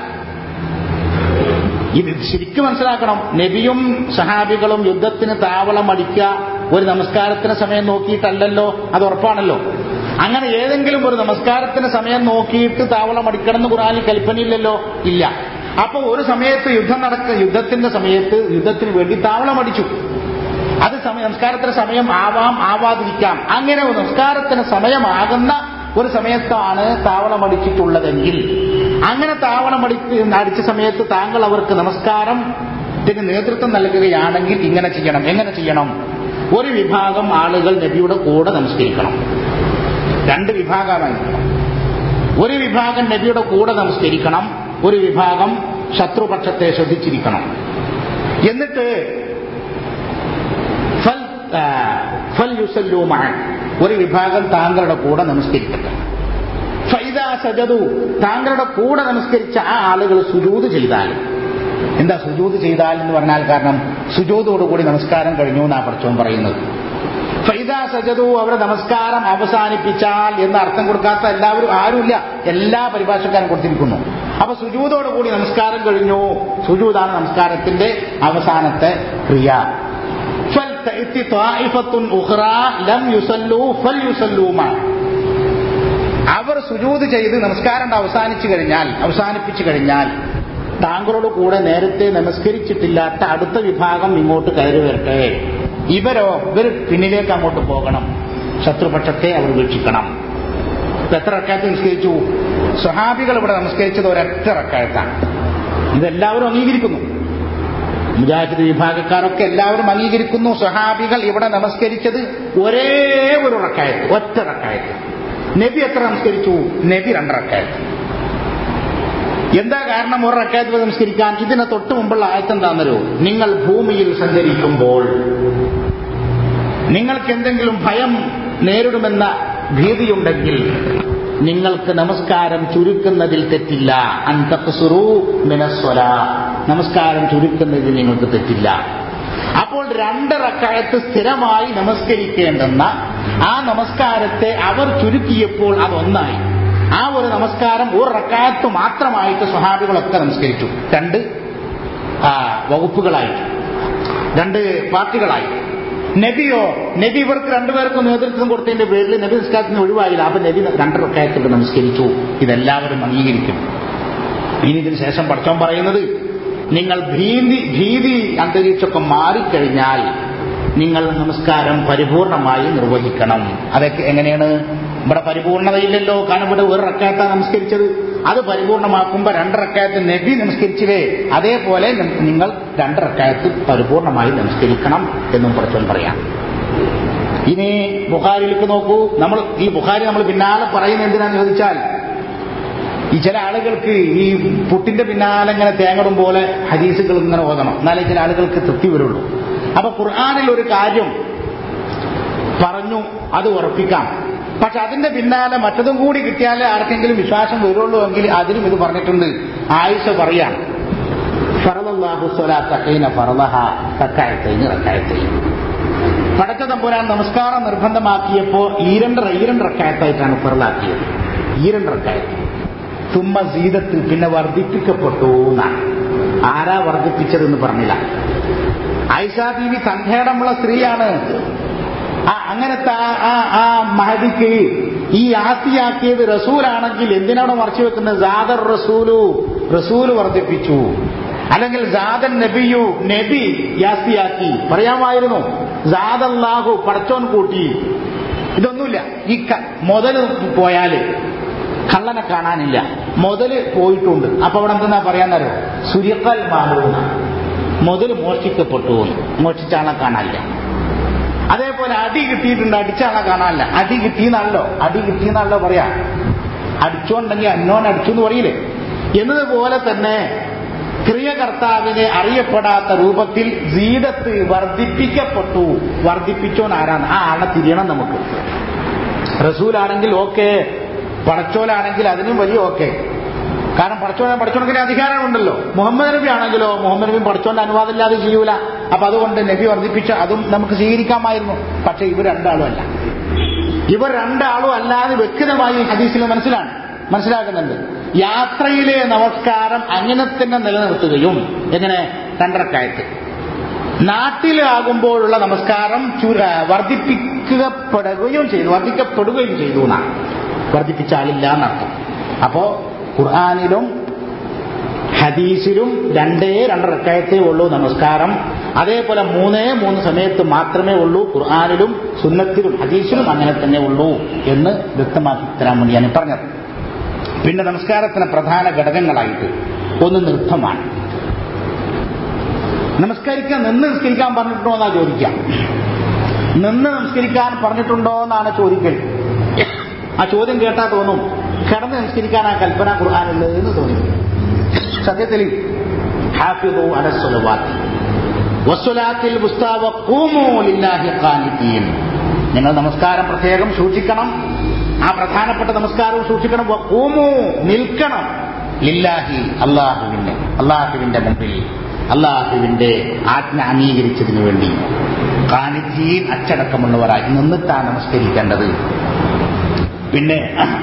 ഇത് ശരിക്കും മനസ്സിലാക്കണം നബിയും സഹാബികളും യുദ്ധത്തിന് താവളം അടിക്കുക ഒരു നമസ്കാരത്തിന് സമയം നോക്കിയിട്ടല്ലല്ലോ അത് ഉറപ്പാണല്ലോ അങ്ങനെ ഏതെങ്കിലും ഒരു നമസ്കാരത്തിന് സമയം നോക്കിയിട്ട് താവളം അടിക്കണം എന്ന് ഖുറാനിൽ കൽപ്പനയില്ലല്ലോ ഇല്ല അപ്പൊ ഒരു സമയത്ത് യുദ്ധം നടക്ക യുദ്ധത്തിന്റെ സമയത്ത് യുദ്ധത്തിന് വേണ്ടി താവളം അടിച്ചു അത് സമയം നമസ്കാരത്തിന് സമയം ആവാം ആവാതിരിക്കാം അങ്ങനെ ഒരു നമസ്കാരത്തിന് സമയമാകുന്ന ഒരു സമയത്താണ് താവളം അടിച്ചിട്ടുള്ളതെങ്കിൽ അങ്ങനെ താവളം അടിച്ച് അടിച്ച സമയത്ത് താങ്കൾ അവർക്ക് നമസ്കാരത്തിന് നേതൃത്വം നൽകുകയാണെങ്കിൽ ഇങ്ങനെ ചെയ്യണം എങ്ങനെ ചെയ്യണം ഒരു വിഭാഗം ആളുകൾ നബിയുടെ കൂടെ നമസ്കരിക്കണം രണ്ട് വിഭാഗമായിരിക്കണം ഒരു വിഭാഗം നബിയുടെ കൂടെ നമസ്കരിക്കണം ഒരു വിഭാഗം ശത്രുപക്ഷത്തെ ശ്രദ്ധിച്ചിരിക്കണം എന്നിട്ട് ഫൽ ആ, ഫൽ യുസല്ലൂ മഅൻ. ഒരു വിഭാഗം താങ്കളുടെ കൂടെ നമസ്കരിക്കട്ടെ ഫൈദ സജദു താങ്കളുടെ കൂടെ നമസ്കരിച്ച ആ ആളുകൾ സുജൂത് ചെയ്താൽ എന്താ സുജൂത് ചെയ്താൽ എന്ന് പറഞ്ഞാൽ കാരണം സുജൂതോടുകൂടി നമസ്കാരം കഴിഞ്ഞു എന്നാ പഠിച്ചോൻ പറയുന്നത് ഫൈദ സജദു അവരുടെ നമസ്കാരം അവസാനിപ്പിച്ചാൽ എന്ന് അർത്ഥം കൊടുക്കാത്ത എല്ലാവരും ആരുമില്ല എല്ലാ പരിഭാഷക്കാരും കൊടുത്തിരിക്കുന്നു അപ്പൊ സുജൂതോടുകൂടി നമസ്കാരം കഴിഞ്ഞു സുജൂതാണ് നമസ്കാരത്തിന്റെ അവസാനത്തെ ക്രിയ فلتأتي طائفة أخرى لم يصلوا فليصلوا معه അവർ സുജൂത് ചെയ്ത് നമസ്കാരം അവസാനിച്ചു കഴിഞ്ഞാൽ അവസാനിപ്പിച്ചു കഴിഞ്ഞാൽ താങ്കളോട് കൂടെ നേരത്തെ നമസ്കരിച്ചിട്ടില്ലാത്ത അടുത്ത വിഭാഗം ഇങ്ങോട്ട് കയറി വരട്ടെ ഇവരോ ഇവർ പിന്നിലേക്ക് അങ്ങോട്ട് പോകണം ശത്രുപക്ഷത്തെ അവർ വീക്ഷിക്കണം ഇപ്പൊ എത്ര റക്കായത്ത് നമസ്കരിച്ചു സ്വഹാബികൾ ഇവിടെ നമസ്കരിച്ചത് ഒരൊറ്റ റക്കായത്താണ് ഇതെല്ലാവരും അംഗീകരിക്കുന്നു മുജാഹിദ് വിഭാഗക്കാരൊക്കെ എല്ലാവരും അംഗീകരിക്കുന്നു സ്വഹാബികൾ ഇവിടെ നമസ്കരിച്ചത് ഒരേ ഒരു റക്കായത്ത് ഒറ്റ റക്കായത്ത് നബി എത്ര നമസ്കരിച്ചു നബി രണ്ടറക്കായത്ത് എന്താ കാരണം ഒരു റക്കായത്ത് നമസ്കരിക്കാൻ ഇതിന് തൊട്ട് മുമ്പുള്ള ആയത്ത് എന്താണെന്നോ നിങ്ങൾ ഭൂമിയിൽ സഞ്ചരിക്കുമ്പോൾ നിങ്ങൾക്ക് എന്തെങ്കിലും ഭയം നേരിടുമെന്ന ഭീതിയുണ്ടെങ്കിൽ നിങ്ങൾക്ക് നമസ്കാരം ചുരുക്കുന്നതിൽ തെറ്റില്ല അന്തസുറു മിനസ്വല നമസ്കാരം ചുരുക്കുന്നതിൽ നിങ്ങൾക്ക് തെറ്റില്ല അപ്പോൾ രണ്ട് റക്കായത്ത് സ്ഥിരമായി നമസ്കരിക്കേണ്ടെന്ന ആ നമസ്കാരത്തെ അവർ ചുരുക്കിയപ്പോൾ അതൊന്നായി ആ ഒരു നമസ്കാരം ഒരു റക്കായത്ത് മാത്രമായിട്ട് സ്വഹാബികളൊക്കെ നമസ്കരിച്ചു രണ്ട് ആ, വകുപ്പുകളായിട്ട് രണ്ട് പാർട്ടികളായി നബിയോ നബി ഇവർക്ക് രണ്ടുപേർക്കും നേതൃത്വം കൊടുത്തതിന്റെ പേരിൽ നബി നിസ്കാരത്തിന് ഒഴിവായില്ല അപ്പൊ നബി രണ്ട് റക്കായത്തോട് നമസ്കരിച്ചു ഇതെല്ലാവരും അംഗീകരിക്കും ഇനി ഇതിന് ശേഷം പഠിച്ചോൻ പറയുന്നത് നിങ്ങൾ ഭീതി ഭീതി അന്തരീക്ഷമൊക്കെ മാറിക്കഴിഞ്ഞാൽ നിങ്ങൾ നമസ്കാരം പരിപൂർണമായി നിർവഹിക്കണം അതൊക്കെ എങ്ങനെയാണ് ഇവിടെ പരിപൂർണതയില്ലല്ലോ കാരണം ഇവിടെ ഒരു റക്കായത്ത നമസ്കരിച്ചത് അത് പരിപൂർണമാക്കുമ്പോൾ രണ്ട് റക്കായത്ത് നബി നമസ്കരിച്ചില്ലേ അതേപോലെ നം- നിങ്ങൾ രണ്ട് റക്കായത്ത് പരിപൂർണമായി നമസ്കരിക്കണം എന്നും പഠിച്ചോൻ പറയാം ഇനി ബുഖാരിയിലേക്ക് നോക്കൂ നമ്മൾ ഈ ബുഖാരി നമ്മൾ പിന്നാലെ പറയുന്നത് എന്തിനാന്ന് ചോദിച്ചാൽ ഈ ചില ആളുകൾക്ക് ഈ പുട്ടിന്റെ പിന്നാലെ ഇങ്ങനെ തേങ്ങടും പോലെ ഹദീസുകൾ ഇങ്ങനെ ഓതണം എന്നാലേ ചില ആളുകൾക്ക് തൃപ്തി വരുള്ളൂ അപ്പൊ ഖുർആാനിൽ ഒരു കാര്യം പറഞ്ഞു അത് ഉറപ്പിക്കാം പക്ഷെ അതിന്റെ പിന്നാലെ മറ്റതും കൂടി കിട്ടിയാലേ ആർക്കെങ്കിലും വിശ്വാസം വരുള്ളൂ എങ്കിൽ അതിനും ഇത് പറഞ്ഞിട്ടുണ്ട് ആയിഷ പറയാണ് ഫറലല്ലാഹു സ്വലാത്ത ഹീന ഫറലഹ റക്കായത്തൈന് റക്കായത്തൈൻ പടച്ച തമ്പുരാൻ നമസ്കാരം നിർബന്ധമാക്കിയപ്പോ ഈരണ്ട് ഈരണ്ട് റക്കായത്തായിട്ടാണ് ഫറലാക്കിയത് ഈരണ്ട് റക്കായത്ത് തുമ്മ സീതത്ത് പിന്നെ വർദ്ധിപ്പിക്കപ്പെട്ടു എന്നാണ് ആരാ വർദ്ധിപ്പിച്ചതെന്ന് പറഞ്ഞില്ല ഐഷാ ബീവി തന്റേടമുള്ള സ്ത്രീയാണ് ആ അങ്ങനത്തെ ആ ആ ആ മഹദിക്ക് ഈ ആസ്തിയാക്കിയത് റസൂലാണെങ്കിൽ എന്തിനാണ് മറച്ചു വെക്കുന്നത് ജാദർ റസൂലു റസൂല് വർദ്ധിപ്പിച്ചു അല്ലെങ്കിൽ ജാദൻ നബിയു നബി യാസ്തിയാക്കി പറയാമായിരുന്നു ജാദല്ലാഹു പടച്ചോൻ കൂട്ടി ഇതൊന്നുമില്ല ഈ ക- മുതല് പോയാല് കള്ളനെ കാണാനില്ല മുതല് പോയിട്ടുണ്ട് അപ്പൊ അവിടെ എന്തെന്നാ പറയാന്നറിയോ സുര്യക്കൽ മാറൂന്ന മുതല് മോഷ്ടിക്കപ്പെട്ടു എന്ന്. മോഷ്ടിച്ച ആളെ കാണാനില്ല അതേപോലെ അടി കിട്ടിയിട്ടുണ്ട് അടിച്ച ആളെ കാണാനില്ല അടി കിട്ടിയെന്നാണല്ലോ അടി കിട്ടിയെന്നാണല്ലോ പറയാ അടിച്ചോണ്ടെങ്കിൽ അന്നോൻ അടിച്ചു എന്ന് പറയില്ലേ എന്നതുപോലെ തന്നെ ക്രിയകർത്താവിനെ അറിയപ്പെടാത്ത രൂപത്തിൽ ജീതത്ത് വർദ്ധിപ്പിക്കപ്പെട്ടു വർദ്ധിപ്പിച്ചോൻ ആരാണ് ആ ആളെ തിരിയണം നമുക്ക് റസൂലാണെങ്കിൽ ഓക്കെ പടച്ചോലാണെങ്കിൽ അതിനും വലിയ ഓക്കെ കാരണം പടച്ചോനെ പടച്ചോണക്കിന് അധികാരമുണ്ടല്ലോ മുഹമ്മദ് നബി ആണെങ്കിലോ മുഹമ്മദ് നബി പടച്ചോന്റെ അനുവാദമില്ലാതെ ചെയ്യൂല അപ്പൊ അതുകൊണ്ട് നബി വർദ്ധിപ്പിച്ച അതും നമുക്ക് സ്വീകരിക്കാമായിരുന്നു പക്ഷെ ഇവർ രണ്ടാളും അല്ല ഇവർ രണ്ടാളും അല്ലാതെ വ്യക്തമായി ഹദീസിൽ മനസ്സിലാണ് മനസ്സിലാക്കുന്നുണ്ട് യാത്രയിലെ നമസ്കാരം അങ്ങനെ തന്നെ നിലനിർത്തുകയും എങ്ങനെ രണ്ടരക്കായത്ത് നാട്ടിലാകുമ്പോഴുള്ള നമസ്കാരം ചുര- വർദ്ധിപ്പിക്കപ്പെടുകയും ചെയ്തു വർദ്ധിക്കപ്പെടുകയും ചെയ്തു എന്നാണ് വർദ്ധിപ്പിച്ചാലില്ല എന്നർത്ഥം അപ്പോ ഖുർആാനിലും ഹദീസിലും രണ്ടേ രണ്ടരക്കായത്തേ ഉള്ളൂ നമസ്കാരം അതേപോലെ മൂന്നേ മൂന്ന് സമയത്ത് മാത്രമേ ഉള്ളൂ ഖുർആാനിലും സുന്നത്തിലും ഹദീസിലും അങ്ങനെ തന്നെ ഉള്ളൂ എന്ന് വ്യക്തമാക്കി തരാൻ വേണ്ടിയാണ് പറഞ്ഞത് പിന്നെ നമസ്കാരത്തിന് പ്രധാന ഘടകങ്ങളായിട്ട് ഒന്ന് നൃത്തമാണ് നമസ്കരിക്കാൻ നിന്ന് നിസ്കരിക്കാൻ പറഞ്ഞിട്ടുണ്ടോ എന്നാ ചോദിക്കാം നിന്ന് നമസ്കരിക്കാൻ പറഞ്ഞിട്ടുണ്ടോ എന്നാണ് ചോദിക്കൽ ആ ചോദ്യം കേട്ടാ തോന്നും കിടന്ന് നമസ്കരിക്കാൻ ആ കൽപ്പന ഖുർആാനുള്ളത് എന്ന് തോന്നി സത്യത്തിൽ ഹാഫിദു അലസ്വലവാത്തി വസ്വലാത്തിൽ പുസ്താവ കൂമോ ലില്ലാഹി ഖാനിത്തീൻ നിങ്ങൾ നമസ്കാരം പ്രത്യേകം സൂക്ഷിക്കണം ആ പ്രധാനപ്പെട്ട നമസ്കാരവും സൂക്ഷിക്കണം കൂമു നിൽക്കണം ലില്ലാഹി അള്ളാഹുവിന്റെ അള്ളാഹുവിന്റെ മുമ്പിൽ അള്ളാഹുവിന്റെ ആജ്ഞ അംഗീകരിച്ചതിനു വേണ്ടി കാണിത്തീൻ അച്ചടക്കമുള്ളവരായി നിന്നിട്ടാണ് നമസ്കരിക്കേണ്ടത് പിന്നെ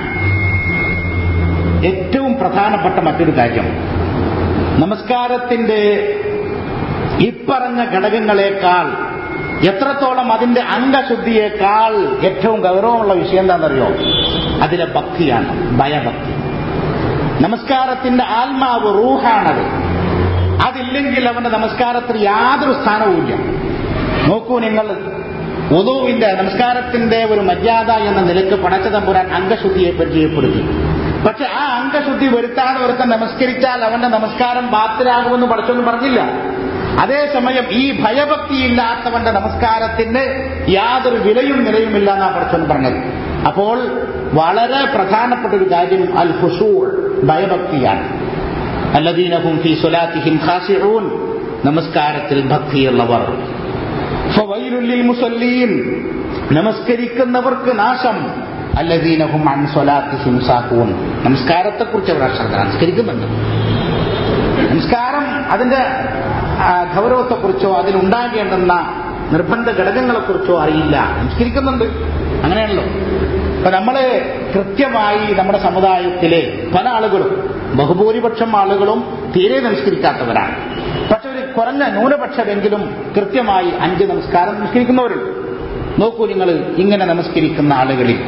ഏറ്റവും പ്രധാനപ്പെട്ട മറ്റൊരു കാര്യം നമസ്കാരത്തിന്റെ ഇപ്പറഞ്ഞ ഘടകങ്ങളെക്കാൾ എത്രത്തോളം അതിന്റെ അംഗശുദ്ധിയേക്കാൾ ഏറ്റവും ഗൗരവമുള്ള വിഷയം എന്താണെന്നറിയോ അതിലെ ഭക്തിയാണ് ഭയഭക്തി നമസ്കാരത്തിന്റെ ആത്മാവ് റൂഹാണത് അതില്ലെങ്കിൽ അവന്റെ നമസ്കാരത്തിൽ യാതൊരു സ്ഥാനവുമില്ല നോക്കൂ നിങ്ങൾ ഒതുവിന്റെ നമസ്കാരത്തിന്റെ ഒരു മര്യാദ എന്ന നിലക്ക് പടച്ച തമ്പുരാൻ അംഗശുദ്ധിയെ പരിചയപ്പെടുത്തി പക്ഷെ ആ അംഗശുദ്ധി വരുത്താതെ ഒരുത്തൻ നമസ്കരിച്ചാൽ അവന്റെ നമസ്കാരം ബാത്തിലാകുമെന്ന് പടച്ചൊന്നും പറഞ്ഞില്ല അതേസമയം ഈ ഭയഭക്തിയില്ലാത്തവന്റെ നമസ്കാരത്തിന് യാതൊരു വിലയും നിലയുമില്ല എന്നാ പടച്ചൊന്ന് പറഞ്ഞത് അപ്പോൾ വളരെ പ്രധാനപ്പെട്ട ഒരു കാര്യം അൽ ഹുസൂൾ ഭയഭക്തിയാണ് അല്ലദീനഹും ഫി സ്വലാത്തിഹിം ഖാസിഊൻ നമസ്കാരത്തിൽ ഭക്തിയുള്ളവർ ഫവൈലുല്ലിൽ മുസല്ലീൻ നമസ്കരിക്കുന്നവർക്ക് നാശം അല്ലദീനഹും അൻ സ്വലാത്തിഹിം സാഖൂൻ നമസ്കാരത്തെക്കുറിച്ച് അവർ അശ്രദ്ധ നമസ്കരിക്കുന്നുണ്ട് നമസ്കാരം അതിന്റെ ആ, ഗൗരവത്തെക്കുറിച്ചോ അതിലുണ്ടാകേണ്ടുന്ന നിർബന്ധ ഘടകങ്ങളെക്കുറിച്ചോ അറിയില്ല നമസ്കരിക്കുന്നുണ്ട് അങ്ങനെയാണല്ലോ അപ്പൊ നമ്മള് കൃത്യമായി നമ്മുടെ സമുദായത്തിലെ പല ആളുകളും ബഹുഭൂരിപക്ഷം ആളുകളും തീരെ നമസ്കരിക്കാത്തവരാണ് പക്ഷെ ഒരു കുറഞ്ഞ ന്യൂനപക്ഷമെങ്കിലും കൃത്യമായി അഞ്ച് നമസ്കാരം നമസ്കരിക്കുന്നവരുണ്ട് നോക്കൂ നിങ്ങൾ ഇങ്ങനെ നമസ്കരിക്കുന്ന ആളുകളിൽ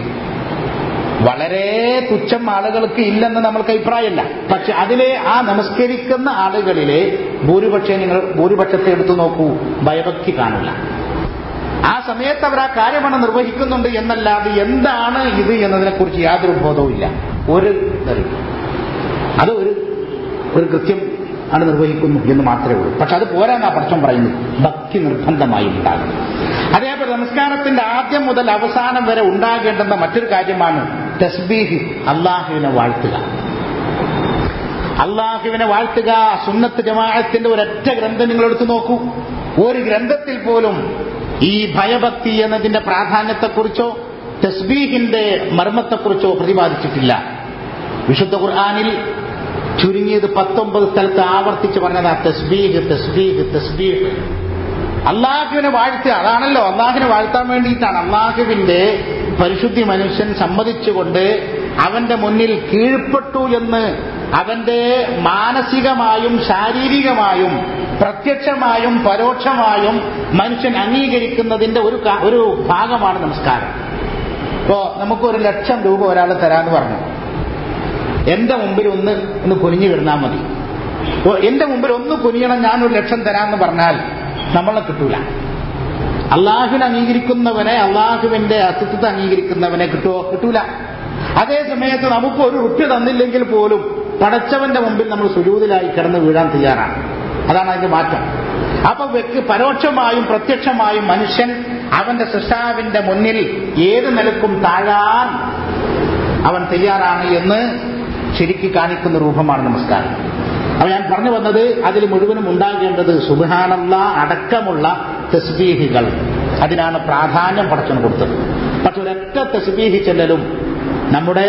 വളരെ തുച്ഛം ആളുകൾക്ക് ഇല്ലെന്ന് നമ്മൾക്ക് അഭിപ്രായമല്ല പക്ഷെ അതിലെ ആ നമസ്കരിക്കുന്ന ആളുകളിലെ ഭൂരിപക്ഷം നിങ്ങൾ ഭൂരിപക്ഷത്തെ എടുത്തു നോക്കൂ ഭയഭക്തി കാണില്ല ആ സമയത്ത് അവർ ആ കാര്യമാണ് നിർവഹിക്കുന്നുണ്ട് എന്നല്ലാതെ എന്താണ് ഇത് എന്നതിനെക്കുറിച്ച് യാതൊരു ബോധവും ഇല്ല ഒരു ഇതറിയില്ല. അത് ഒരു ഒരു കൃത്യം ആണ് നിർവഹിക്കുന്നു എന്ന് മാത്രമേ ഉള്ളൂ പക്ഷെ അത് പോരാന്നാ പടച്ചം പറയുന്നത് ഭക്തി നിർബന്ധമായി ഉണ്ടാകും അതേപോലെ നമസ്കാരത്തിന്റെ ആദ്യം മുതൽ അവസാനം വരെ ഉണ്ടാകേണ്ടുന്ന മറ്റൊരു കാര്യമാണ് തസ്ബീഹ് അള്ളാഹുവിനെ വാഴ്ത്തുക അള്ളാഹുവിനെ വാഴ്ത്തുക സുന്നത്ത് ജമാഅത്തിന്റെ ഒരൊറ്റ ഗ്രന്ഥം നിങ്ങൾ എടുത്തു നോക്കൂ ഒരു ഗ്രന്ഥത്തിൽ പോലും ഈ ഭയഭക്തി എന്നതിന്റെ പ്രാധാന്യത്തെക്കുറിച്ചോ തസ്ബീഹിന്റെ മർമ്മത്തെക്കുറിച്ചോ പ്രതിപാദിച്ചിട്ടില്ല വിശുദ്ധ ഖുർആാനിൽ ചുരുങ്ങിയത് പത്തൊമ്പത് സ്ഥലത്ത് ആവർത്തിച്ച് പറഞ്ഞതാ തസ്ബീഹ് തസ്ബീഹ് തസ്ബീഹ് അള്ളാഹുവിനെ വാഴ്ത്തുക അതാണല്ലോ അള്ളാഹിനെ വാഴ്ത്താൻ വേണ്ടിയിട്ടാണ് അള്ളാഹുവിന്റെ പരിശുദ്ധി മനുഷ്യൻ സമ്മതിച്ചുകൊണ്ട് അവന്റെ മുന്നിൽ കീഴ്പ്പെട്ടു എന്ന് അവന്റെ മാനസികമായും ശാരീരികമായും പ്രത്യക്ഷമായും പരോക്ഷമായും മനുഷ്യൻ അംഗീകരിക്കുന്നതിന്റെ ഒരു കാ- ഒരു ഭാഗമാണ് നമസ്കാരം ഇപ്പോ നമുക്കൊരു ലക്ഷം രൂപ ഒരാൾ തരാന്ന് പറഞ്ഞു എന്റെ മുമ്പിൽ ഒന്ന് ഒന്ന് കുനിഞ്ഞു കിടന്നാൽ മതി ഓ, എന്റെ മുമ്പിൽ ഒന്ന് കുനിയണം ഞാൻ ഒരു ലക്ഷം തരാമെന്ന് പറഞ്ഞാൽ നമ്മളെ കിട്ടൂല അള്ളാഹുവിനെ അംഗീകരിക്കുന്നവനെ അള്ളാഹുവിന്റെ അസ്തിത്വത്തെ അംഗീകരിക്കുന്നവനെ കിട്ടുമോ കിട്ടൂല അതേ സമയത്ത് നമുക്ക് ഒരു റുപ്യ തന്നില്ലെങ്കിൽ പോലും പടച്ചവന്റെ മുമ്പിൽ നമ്മൾ സുരൂതിലായി കിടന്ന് വീഴാൻ തയ്യാറാണ് അതാണ് അതിന്റെ മാറ്റം അപ്പൊ വ്യക്തി പരോക്ഷമായും പ്രത്യക്ഷമായും മനുഷ്യൻ അവന്റെ സൃഷ്ടാവിന്റെ മുന്നിൽ ഏത് നിലക്കും താഴാൻ അവൻ തയ്യാറാണ് എന്ന് ശരിക്ക് കാണിക്കുന്ന രൂപമാണ് നമസ്കാരം അപ്പൊ ഞാൻ പറഞ്ഞു വന്നത് അതിൽ മുഴുവനും ഉണ്ടാകേണ്ടത് സുബാനല്ല അടക്കമുള്ള തസ്ബീഹികൾ അതിനാണ് പ്രാധാന്യം പടച്ചവന് കൊടുത്തത് പക്ഷെ ഒരൊറ്റ തസ്ബീഹി ചെല്ലലും നമ്മുടെ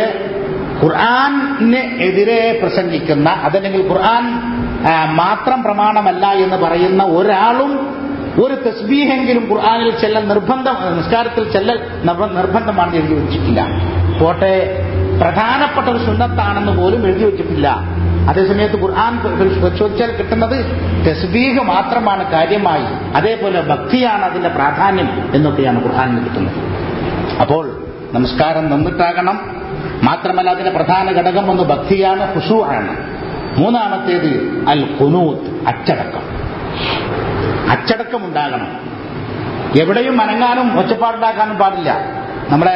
ഖുർആാനിന് എതിരെ പ്രസംഗിക്കുന്ന അതല്ലെങ്കിൽ ഖുർആൻ ആ, മാത്രം പ്രമാണമല്ല എന്ന് പറയുന്ന ഒരാളും ഒരു തസ്ബീഹെങ്കിലും ഖുർആാനിൽ ചെല്ലൽ നിർബന്ധം നിസ്കാരത്തിൽ ചെല്ലൽ നിർബ- നിർബന്ധമാണെന്ന് എഴുതി വെച്ചിട്ടില്ല പോട്ടെ പ്രധാനപ്പെട്ട ഒരു സുന്നത്താണെന്ന് പോലും എഴുതി വെച്ചിട്ടില്ല അതേസമയത്ത് ഖുർആൻ പരിശോധിച്ചാൽ കിട്ടുന്നത് തസ്ബീഹ് മാത്രമാണ് കാര്യമായി അതേപോലെ ഭക്തിയാണ് അതിന്റെ പ്രാധാന്യം എന്നൊക്കെയാണ് ഖുർആാനിൽ കിട്ടുന്നത് അപ്പോൾ നമസ്കാരം നിന്നിട്ടാകണം മാത്രമല്ല അതിന്റെ പ്രധാന ഘടകം ഒന്ന് ഭക്തിയാണ് ഹുഷു ആണ് മൂന്നാമത്തേത് അൽ ഖുനൂത്ത് അച്ചടക്കം അച്ചടക്കം ഉണ്ടാകണം എവിടെയും അനങ്ങാനും ഒച്ചപ്പാടുണ്ടാക്കാനും പാടില്ല നമ്മുടെ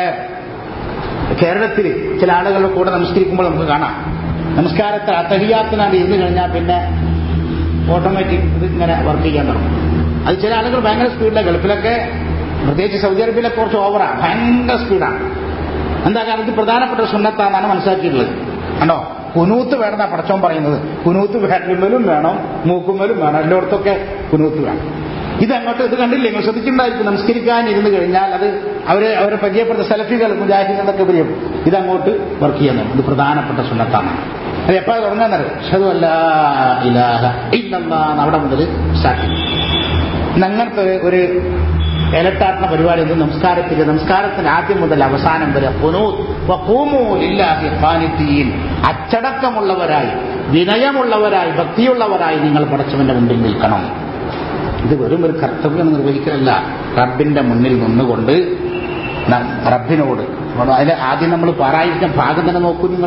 കേരളത്തിൽ ചില ആളുകളുടെ കൂടെ നമസ്കരിക്കുമ്പോൾ നമുക്ക് കാണാം നമസ്കാരത്തിൽ അത്തഹിയാത്തിനാണ് ഇരുന്ന് കഴിഞ്ഞാൽ പിന്നെ ഓട്ടോമാറ്റിക് ഇത് ഇങ്ങനെ വർക്ക് ചെയ്യാൻ തുടങ്ങും അത് ചില ആളുകൾ ഭയങ്കര സ്പീഡിലാണ് ഗൾഫിലൊക്കെ പ്രത്യേകിച്ച് സൗദി അറേബ്യയിലൊക്കെ കുറച്ച് ഓവറാണ് ഭയങ്കര സ്പീഡാണ് എന്താ കാരണം ഇത് പ്രധാനപ്പെട്ട സുന്നത്താണെന്നാണ് മനസ്സിലാക്കിയിട്ടുള്ളത് കണ്ടോ കുനൂത്ത് വേണമെന്നാ പടച്ചോൻ പറയുന്നത് കുനൂത്ത് വിരലുമ്മലും വേണം മൂക്കുമ്മലും വേണം എല്ലായിടത്തൊക്കെ കുനൂത്ത് വേണം ഇത് അങ്ങോട്ട് ഇത് കണ്ടില്ലേ നിങ്ങൾ ശ്രദ്ധിച്ചിട്ടുണ്ടായിരിക്കും നമസ്കരിക്കാൻ ഇരുന്ന് കഴിഞ്ഞാൽ അത് അവരെ അവരെ പരിചയപ്പെടുന്ന സെൽഫികൾ മുജാഹിദികളൊക്കെ പരിചയം ഇതങ്ങോട്ട് വർക്ക് ചെയ്യുന്നു ഇത് പ്രധാനപ്പെട്ട സുന്നത്താണ് അത് എപ്പോഴാണ് തുടങ്ങാന്നറിയോ ഷതു അല്ല ഇലാഹ ഇല്ലെന്നാണ് അവിടെ മുതൽ സ്റ്റാർട്ട് ചെയ്യും ഇന്ന് അങ്ങനത്തെ ഒരു- ഒരു ഇലട്ടാട്ടുന്ന പരിപാടി ഒന്നും നമസ്കാരത്തിൽ നമസ്കാരത്തിന് ആദ്യം മുതൽ അവസാനം വരെ ഖുനൂത്ത് വഖൂമൂ ലില്ലാഹി ഖാനിത്തീൻ അച്ചടക്കമുള്ളവരായി വിനയമുള്ളവരായി ഭക്തിയുള്ളവരായി നിങ്ങൾ പടച്ചവന്റെ മുമ്പിൽ നിൽക്കണം ഇത് വെറും ഒരു കർത്തവ്യം നിർവഹിക്കലല്ല റബ്ബിന്റെ മുന്നിൽ നിന്നുകൊണ്ട് ന- റബ്ബിനോട് അതിൽ ആദ്യം നമ്മൾ പാരായിരിക്കാൻ ഭാഗം തന്നെ നോക്കൂ നിങ്ങൾ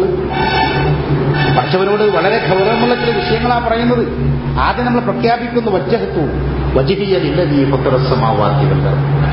പഠിച്ചവരോട് വളരെ ഗൗരവമുള്ള ചില വിഷയങ്ങളാണ് പറയുന്നത് ആദ്യം നമ്മൾ പ്രഖ്യാപിക്കുന്നു വജ്ജഹത്തു വജിഹിയതില്ല നീ പത്രസമാവാദ്യവല്ല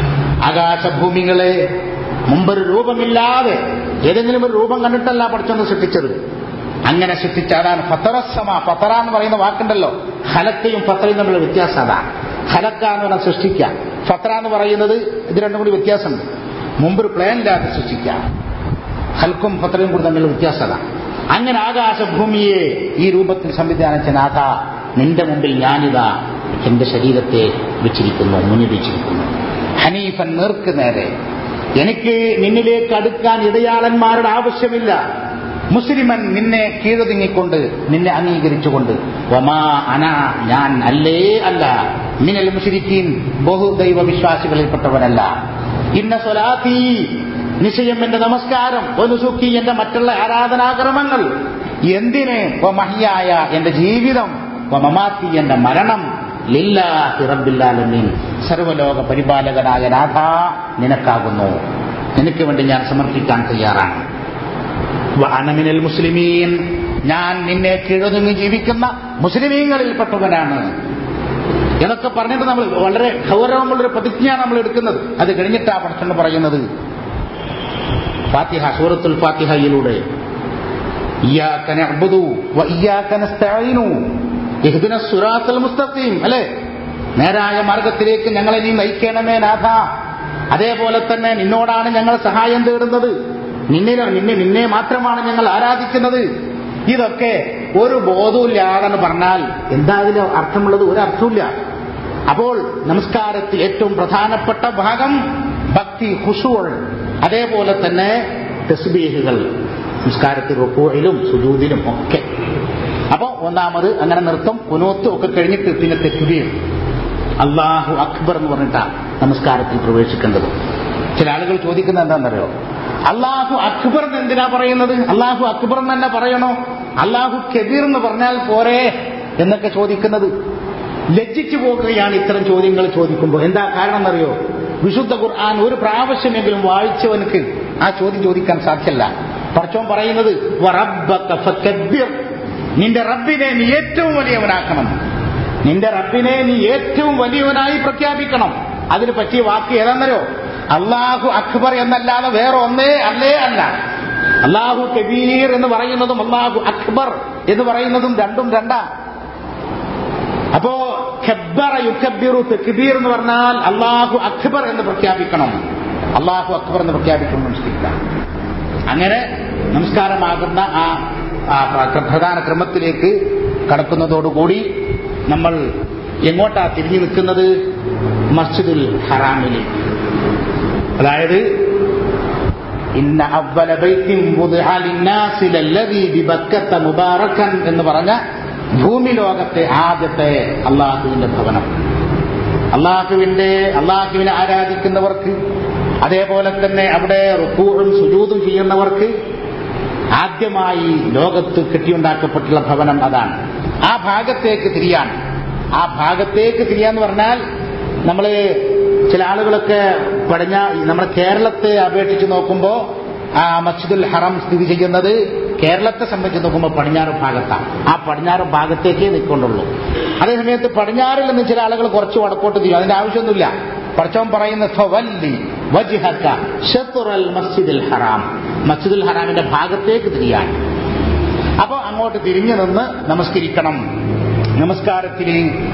ആകാശഭൂമികളെ മുമ്പൊരു രൂപമില്ലാതെ ഏതെങ്കിലും ഒരു രൂപം കണ്ടിട്ടല്ല പഠിച്ചൊന്ന് സൃഷ്ടിച്ചത് അങ്ങനെ സൃഷ്ടിച്ച അതാണ് ഫത്തറസമ ഫത്തറ എന്ന് പറയുന്ന വാക്കുണ്ടല്ലോ ഹലക്കയും ഫത്തറയും തമ്മിലുള്ള വ്യത്യാസം അതാണ് ഹലക്ക എന്ന് പറഞ്ഞാൽ സൃഷ്ടിക്കുക ഫത്തറ എന്ന് പറയുന്നത് ഇത് രണ്ടും കൂടി വ്യത്യാസമുണ്ട് മുമ്പൊരു പ്ലാനില്ലാതെ സൃഷ്ടിക്കുക ഹൽക്കും ഫത്രയും കൂടി തമ്മിലുള്ള വ്യത്യാസത അങ്ങനെ ആകാശഭൂമിയെ ഈ രൂപത്തിൽ സംവിധാനിച്ച നാഥ നിന്റെ മുമ്പിൽ ഞാനിതാ എന്റെ ശരീരത്തെ വെച്ചിരിക്കുന്നു മുന്നിൽ വെച്ചിരിക്കുന്നു ഹനീഫൻ നേർക്ക് നേരെ എനിക്ക് നിന്നിലേക്ക് അടുക്കാൻ ഇടയാളന്മാരുടെ ആവശ്യമില്ല മുസ്ലിമൻ നിന്നെ കീഴൊതുങ്ങിക്കൊണ്ട് നിന്നെ അംഗീകരിച്ചുകൊണ്ട് വമാ അന ഞാൻ അല്ലേ അല്ല മിനൽ മുസ്ലിക്കീൻ ബഹുദൈവ വിശ്വാസികളിൽപ്പെട്ടവനല്ല ഇന്ന സ്വലാത്തി നിശ്ചയം എന്റെ നമസ്കാരം ഒനുസുക്കി എന്റെ മറ്റുള്ള ആരാധനാക്രമങ്ങൾ എന്തിന് മഹിയായ എന്റെ ജീവിതം മമാത്തി എന്റെ മരണം ലില്ലാഹി റബ്ബില്ലാലമീൻ സർവലോക പരിപാലകനായ നാഥ നിനക്കാകുന്നു നിനക്ക് വേണ്ടി ഞാൻ സമർപ്പിക്കാൻ തയ്യാറാണ് അനമിനൽ മുസ്ലിമീൻ ഞാൻ നിന്നെ കീഴൊതുങ്ങി ജീവിക്കുന്ന മുസ്ലിമീങ്ങളിൽപ്പെട്ടവനാണ് എന്നൊക്കെ പറഞ്ഞിട്ട് നമ്മൾ വളരെ ഗൗരവമുള്ളൊരു പ്രതിജ്ഞയാണ് നമ്മൾ എടുക്കുന്നത് അത് കഴിഞ്ഞിട്ടാ പഠിച്ചോണ്ട് പറയുന്നത് ഫാത്തിഹ സൂറത്തുൽ ഫാത്തിഹയിലൂടെ ഇയ്യാക നഅ്ബുദു വ ഇയ്യാക നസ്തഈനു ഇഹ്ദിന സിറാത്തൽ മുസ്തഖീം അല്ലേ നേരായ മാർഗത്തിലേക്ക് ഞങ്ങളെ നീ നയിക്കണമേ നാഥ അതേപോലെ തന്നെ നിന്നോടാണ് ഞങ്ങൾ സഹായം തേടുന്നത് നിന്നെ നിന്നെ നിന്നെ മാത്രമാണ് ഞങ്ങൾ ആരാധിക്കുന്നത് ഇതൊക്കെ ഒരു ബോധമില്ലാതെന്ന് പറഞ്ഞാൽ എന്താ അതിൽ അർത്ഥമുള്ളത് ഒരു അർത്ഥമില്ല അപ്പോൾ നമസ്കാരത്തിൽ ഏറ്റവും പ്രധാനപ്പെട്ട ഭാഗം ഭക്തി ഹുഷുൾ അതേപോലെ തന്നെ തസ്ബീഹുകൾ നമസ്കാരത്തിൽ റുക്കൂയിലും സുജൂദിലും ഒക്കെ അപ്പോൾ ഒന്നാമത് അങ്ങനെ നൃത്തം കുനോത്തും ഒക്കെ കഴിഞ്ഞിട്ട് പിന്നെ തെക്കുബീർ അള്ളാഹു അക്ബർ എന്ന് പറഞ്ഞിട്ടാണ് നമസ്കാരത്തിൽ പ്രവേശിക്കേണ്ടത് ചില ആളുകൾ ചോദിക്കുന്നത് എന്താണെന്നറിയോ അള്ളാഹു അക്ബർ എന്ന് എന്തിനാ പറയുന്നത് അള്ളാഹു അക്ബർ എന്ന് തന്നെ പറയണോ അള്ളാഹു കബീർ എന്ന് പറഞ്ഞാൽ പോരെ എന്നൊക്കെ ചോദിക്കുന്നത് ലജ്ജിച്ചു പോകുകയാണ് ഇത്തരം ചോദ്യങ്ങൾ ചോദിക്കുമ്പോൾ എന്താ കാരണം എന്നറിയോ വിശുദ്ധ ഖുർആൻ ഒരു പ്രാവശ്യമെങ്കിലും വായിച്ചവനക്ക് ആ ചോദ്യം ചോദിക്കാൻ സാധ്യമല്ല പറച്ചോൻ പറയുന്നത് "വറബ്ബക ഫകബ്ബിർ." നിന്റെ റബ്ബിനെ നീ ഏറ്റവും വലിയവനാക്കണം നിന്റെ റബ്ബിനെ നീ ഏറ്റവും വലിയവനായി പ്രഖ്യാപിക്കണം അതിന് പറ്റിയ വാക്ക് ഏതാണെന്നറിയോ അള്ളാഹു അക്ബർ എന്നല്ലാതെ വേറെ ഒന്നേ അല്ലേ അല്ല അള്ളാഹു കബീർ എന്ന് പറയുന്നതും അള്ളാഹു അക്ബർ എന്ന് പറയുന്നതും രണ്ടും രണ്ടാ അപ്പോ ഖബ്ബറ യുക്കബ്ബിറു തക്ബീർ എന്ന് പറഞ്ഞാൽ അള്ളാഹു അക്ബർ എന്ന് പ്രഖ്യാപിക്കണം അള്ളാഹു അക്ബർ എന്ന് പ്രഖ്യാപിക്കണം നമസ്കരിക്കാം അങ്ങനെ നമസ്കാരമാകുന്ന ആ ആ പ്ര- പ്രധാന ക്രമത്തിലേക്ക് കടക്കുന്നതോടുകൂടി നമ്മൾ എങ്ങോട്ടാ തിരിഞ്ഞു നിൽക്കുന്നത് മസ്ജിദുൽ ഹറാമിലേക്ക് അതായത് ഇന്ന അവല ബൈത്തിൻ വുദിഅ ലിന്നാസി ലല്ലദീ ബിബക്കത്ത മുബാറക്കൻ എന്ന് പറഞ്ഞ ഭൂമി ലോകത്തെ ആദ്യത്തെ അള്ളാഹുവിന്റെ ഭവനം അള്ളാഹുവിന്റെ അള്ളാഹുവിനെ ആരാധിക്കുന്നവർക്ക് അതേപോലെ തന്നെ അവിടെ റുക്കൂഴും സുജൂതും ചെയ്യുന്നവർക്ക് ആദ്യമായി ലോകത്ത് കെട്ടിയുണ്ടാക്കപ്പെട്ടുള്ള ഭവനം അതാണ് ആ ഭാഗത്തേക്ക് തിരിയാൻ ആ ഭാഗത്തേക്ക് തിരിയാന്ന് പറഞ്ഞാൽ നമ്മൾ ചില ആളുകളൊക്കെ പടിഞ്ഞ നമ്മുടെ കേരളത്തെ അപേക്ഷിച്ച് നോക്കുമ്പോൾ ആ മസ്ജിദുൽ ഹറം സ്ഥിതി ചെയ്യുന്നത് കേരളത്തെ സംബന്ധിച്ച് നോക്കുമ്പോൾ പടിഞ്ഞാറ് ഭാഗത്താണ് ആ പടിഞ്ഞാറ് ഭാഗത്തേക്കേ നിൽക്കൊണ്ടുള്ളൂ അതേസമയത്ത് പടിഞ്ഞാറിൽ നിന്ന് ചില ആളുകൾ കുറച്ച് വടക്കോട്ട് തിരിയും അതിന്റെ ആവശ്യമൊന്നുമില്ല പടച്ചവൻ പറയുന്ന ഫവല്ലി വജ്ഹക ഷത്റുൽ മസ്ജിദുൽ ഹറാം മസ്ജിദുൽ ഹറാമിന്റെ ഭാഗത്തേക്ക് തിരിയാൻ അപ്പോൾ അങ്ങോട്ട് തിരിഞ്ഞു നിന്ന് നമസ്കരിക്കണം നമസ്കാരത്തിൽ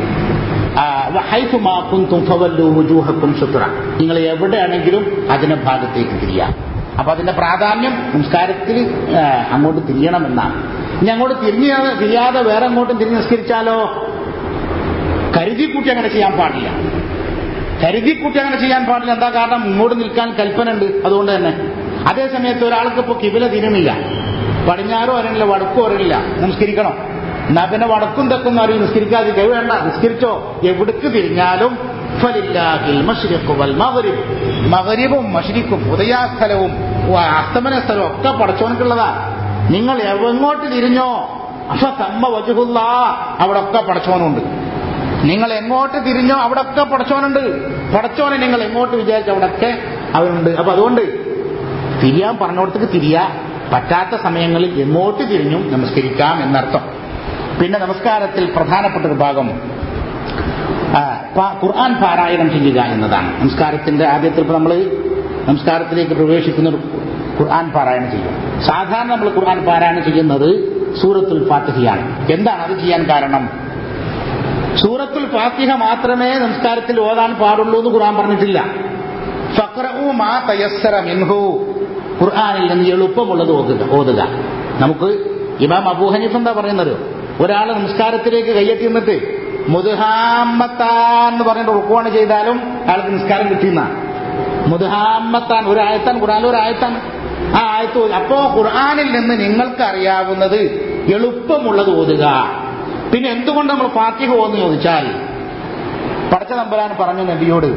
നിങ്ങൾ എവിടെയാണെങ്കിലും അതിന്റെ ഭാഗത്തേക്ക് തിരിയാം അപ്പൊ അതിന്റെ പ്രാധാന്യം നമസ്കാരത്തിൽ ആ, അങ്ങോട്ട് തിരിയണമെന്നാണ് ഇനി അങ്ങോട്ട് തിരിഞ്ഞ് തിരിയാതെ വേറെ അങ്ങോട്ടും തിരിഞ്ഞ് നിസ്കരിച്ചാലോ കരുതിക്കൂട്ടി അങ്ങനെ ചെയ്യാൻ പാടില്ല കരുതിക്കൂട്ടി അങ്ങനെ ചെയ്യാൻ പാടില്ല എന്താ കാരണം ഇങ്ങോട്ട് നിൽക്കാൻ കൽപ്പന ഉണ്ട് അതുകൊണ്ട് തന്നെ അതേ സമയത്ത് ഒരാൾക്ക് ഇപ്പോൾ കിബില തിരുമില്ല പടിഞ്ഞാറും അറിയില്ല വടക്കും അറിയില്ല നമസ്കരിക്കണം എന്നാ പിന്നെ വടക്കും തെക്കും അറിയും നിസ്കരിക്കാതിരിക്കുക വേണ്ട നിസ്കരിച്ചോ എവിടേക്ക് തിരിഞ്ഞാലും ഫലില്ലാഹിൽ മശ്രിഖ് വൽ മഗ്രിബ് മഗ്രിബും മഷ്രിഖും ഉദയാസ്ഥലവും വ- അസ്തമന സ്ഥലവും ഒക്കെ പടച്ചോനക്കുള്ളതാ നിങ്ങൾ എങ്ങോട്ട് തിരിഞ്ഞോ അപ്പൊ തമ്മ വജുഹുല്ല അവിടെ ഒക്കെ പടച്ചോനുണ്ട് നിങ്ങൾ എങ്ങോട്ട് തിരിഞ്ഞോ അവിടെ ഒക്കെ പടച്ചോനുണ്ട് പടച്ചോനെ നിങ്ങൾ എങ്ങോട്ട് വിചാരിച്ച അവിടെയൊക്കെ അവനുണ്ട് അപ്പൊ അതുകൊണ്ട് തിരിയാൻ പറഞ്ഞോടത്തേക്ക് തിരിയാ പറ്റാത്ത സമയങ്ങളിൽ എങ്ങോട്ട് തിരിഞ്ഞും നമസ്കരിക്കാം എന്നർത്ഥം പിന്നെ നമസ്കാരത്തിൽ പ്രധാനപ്പെട്ട ഒരു ഭാഗം ആ, പ- ഖുർആൻ പാരായണം ചെയ്യുക എന്നതാണ് നമസ്കാരത്തിന്റെ ആദ്യത്തിൽ ഇപ്പൊ നമ്മൾ നമസ്കാരത്തിലേക്ക് പ്രവേശിക്കുന്ന ഒരു ഖുർആൻ പാരായണം ചെയ്യും സാധാരണ നമ്മൾ ഖുർആൻ പാരായണം ചെയ്യുന്നത് സൂറത്തുൽ ഫാത്തിഹയാണ് എന്താണ് അത് ചെയ്യാൻ കാരണം സൂറത്തുൽ ഫാത്തിഹ മാത്രമേ നമസ്കാരത്തിൽ ഓതാൻ പാടുള്ളൂ എന്ന് ഖുർആൻ പറഞ്ഞിട്ടില്ല ഫക്രഉ മാ തയസ്സറ മിൻഹു ഖുർആനിൽ നിന്ന് എളുപ്പമുള്ളത് ഓതുക ഓതുക നമുക്ക് ഇമാം അബൂ ഹനീഫ് എന്താ പറയുന്നത് ഒരാൾ നമസ്കാരത്തിലേക്ക് കയ്യെത്തി നിന്നിട്ട് മുതുഹാമത്താൻ എന്ന് പറഞ്ഞിട്ട് റുക്കുവാണ് ചെയ്താലും അയാൾക്ക് നിസ്കാരം കിട്ടിയെന്ന മുതുഹാമത്താൻ ഒരു ആയത്താൻ ഖുർആൻ ഒരു ആയത്താൻ ആ ആയത്ത് ഓതി. അപ്പോ ഖുർആനിൽ നിന്ന് നിങ്ങൾക്ക് അറിയാവുന്നത് എളുപ്പമുള്ളത് ഓതുക പിന്നെ എന്തുകൊണ്ട് നമ്മൾ ഫാത്തിഹ ഓന്ന് ചോദിച്ചാൽ പടച്ച തമ്പുരാൻ പറഞ്ഞു നബിയോട്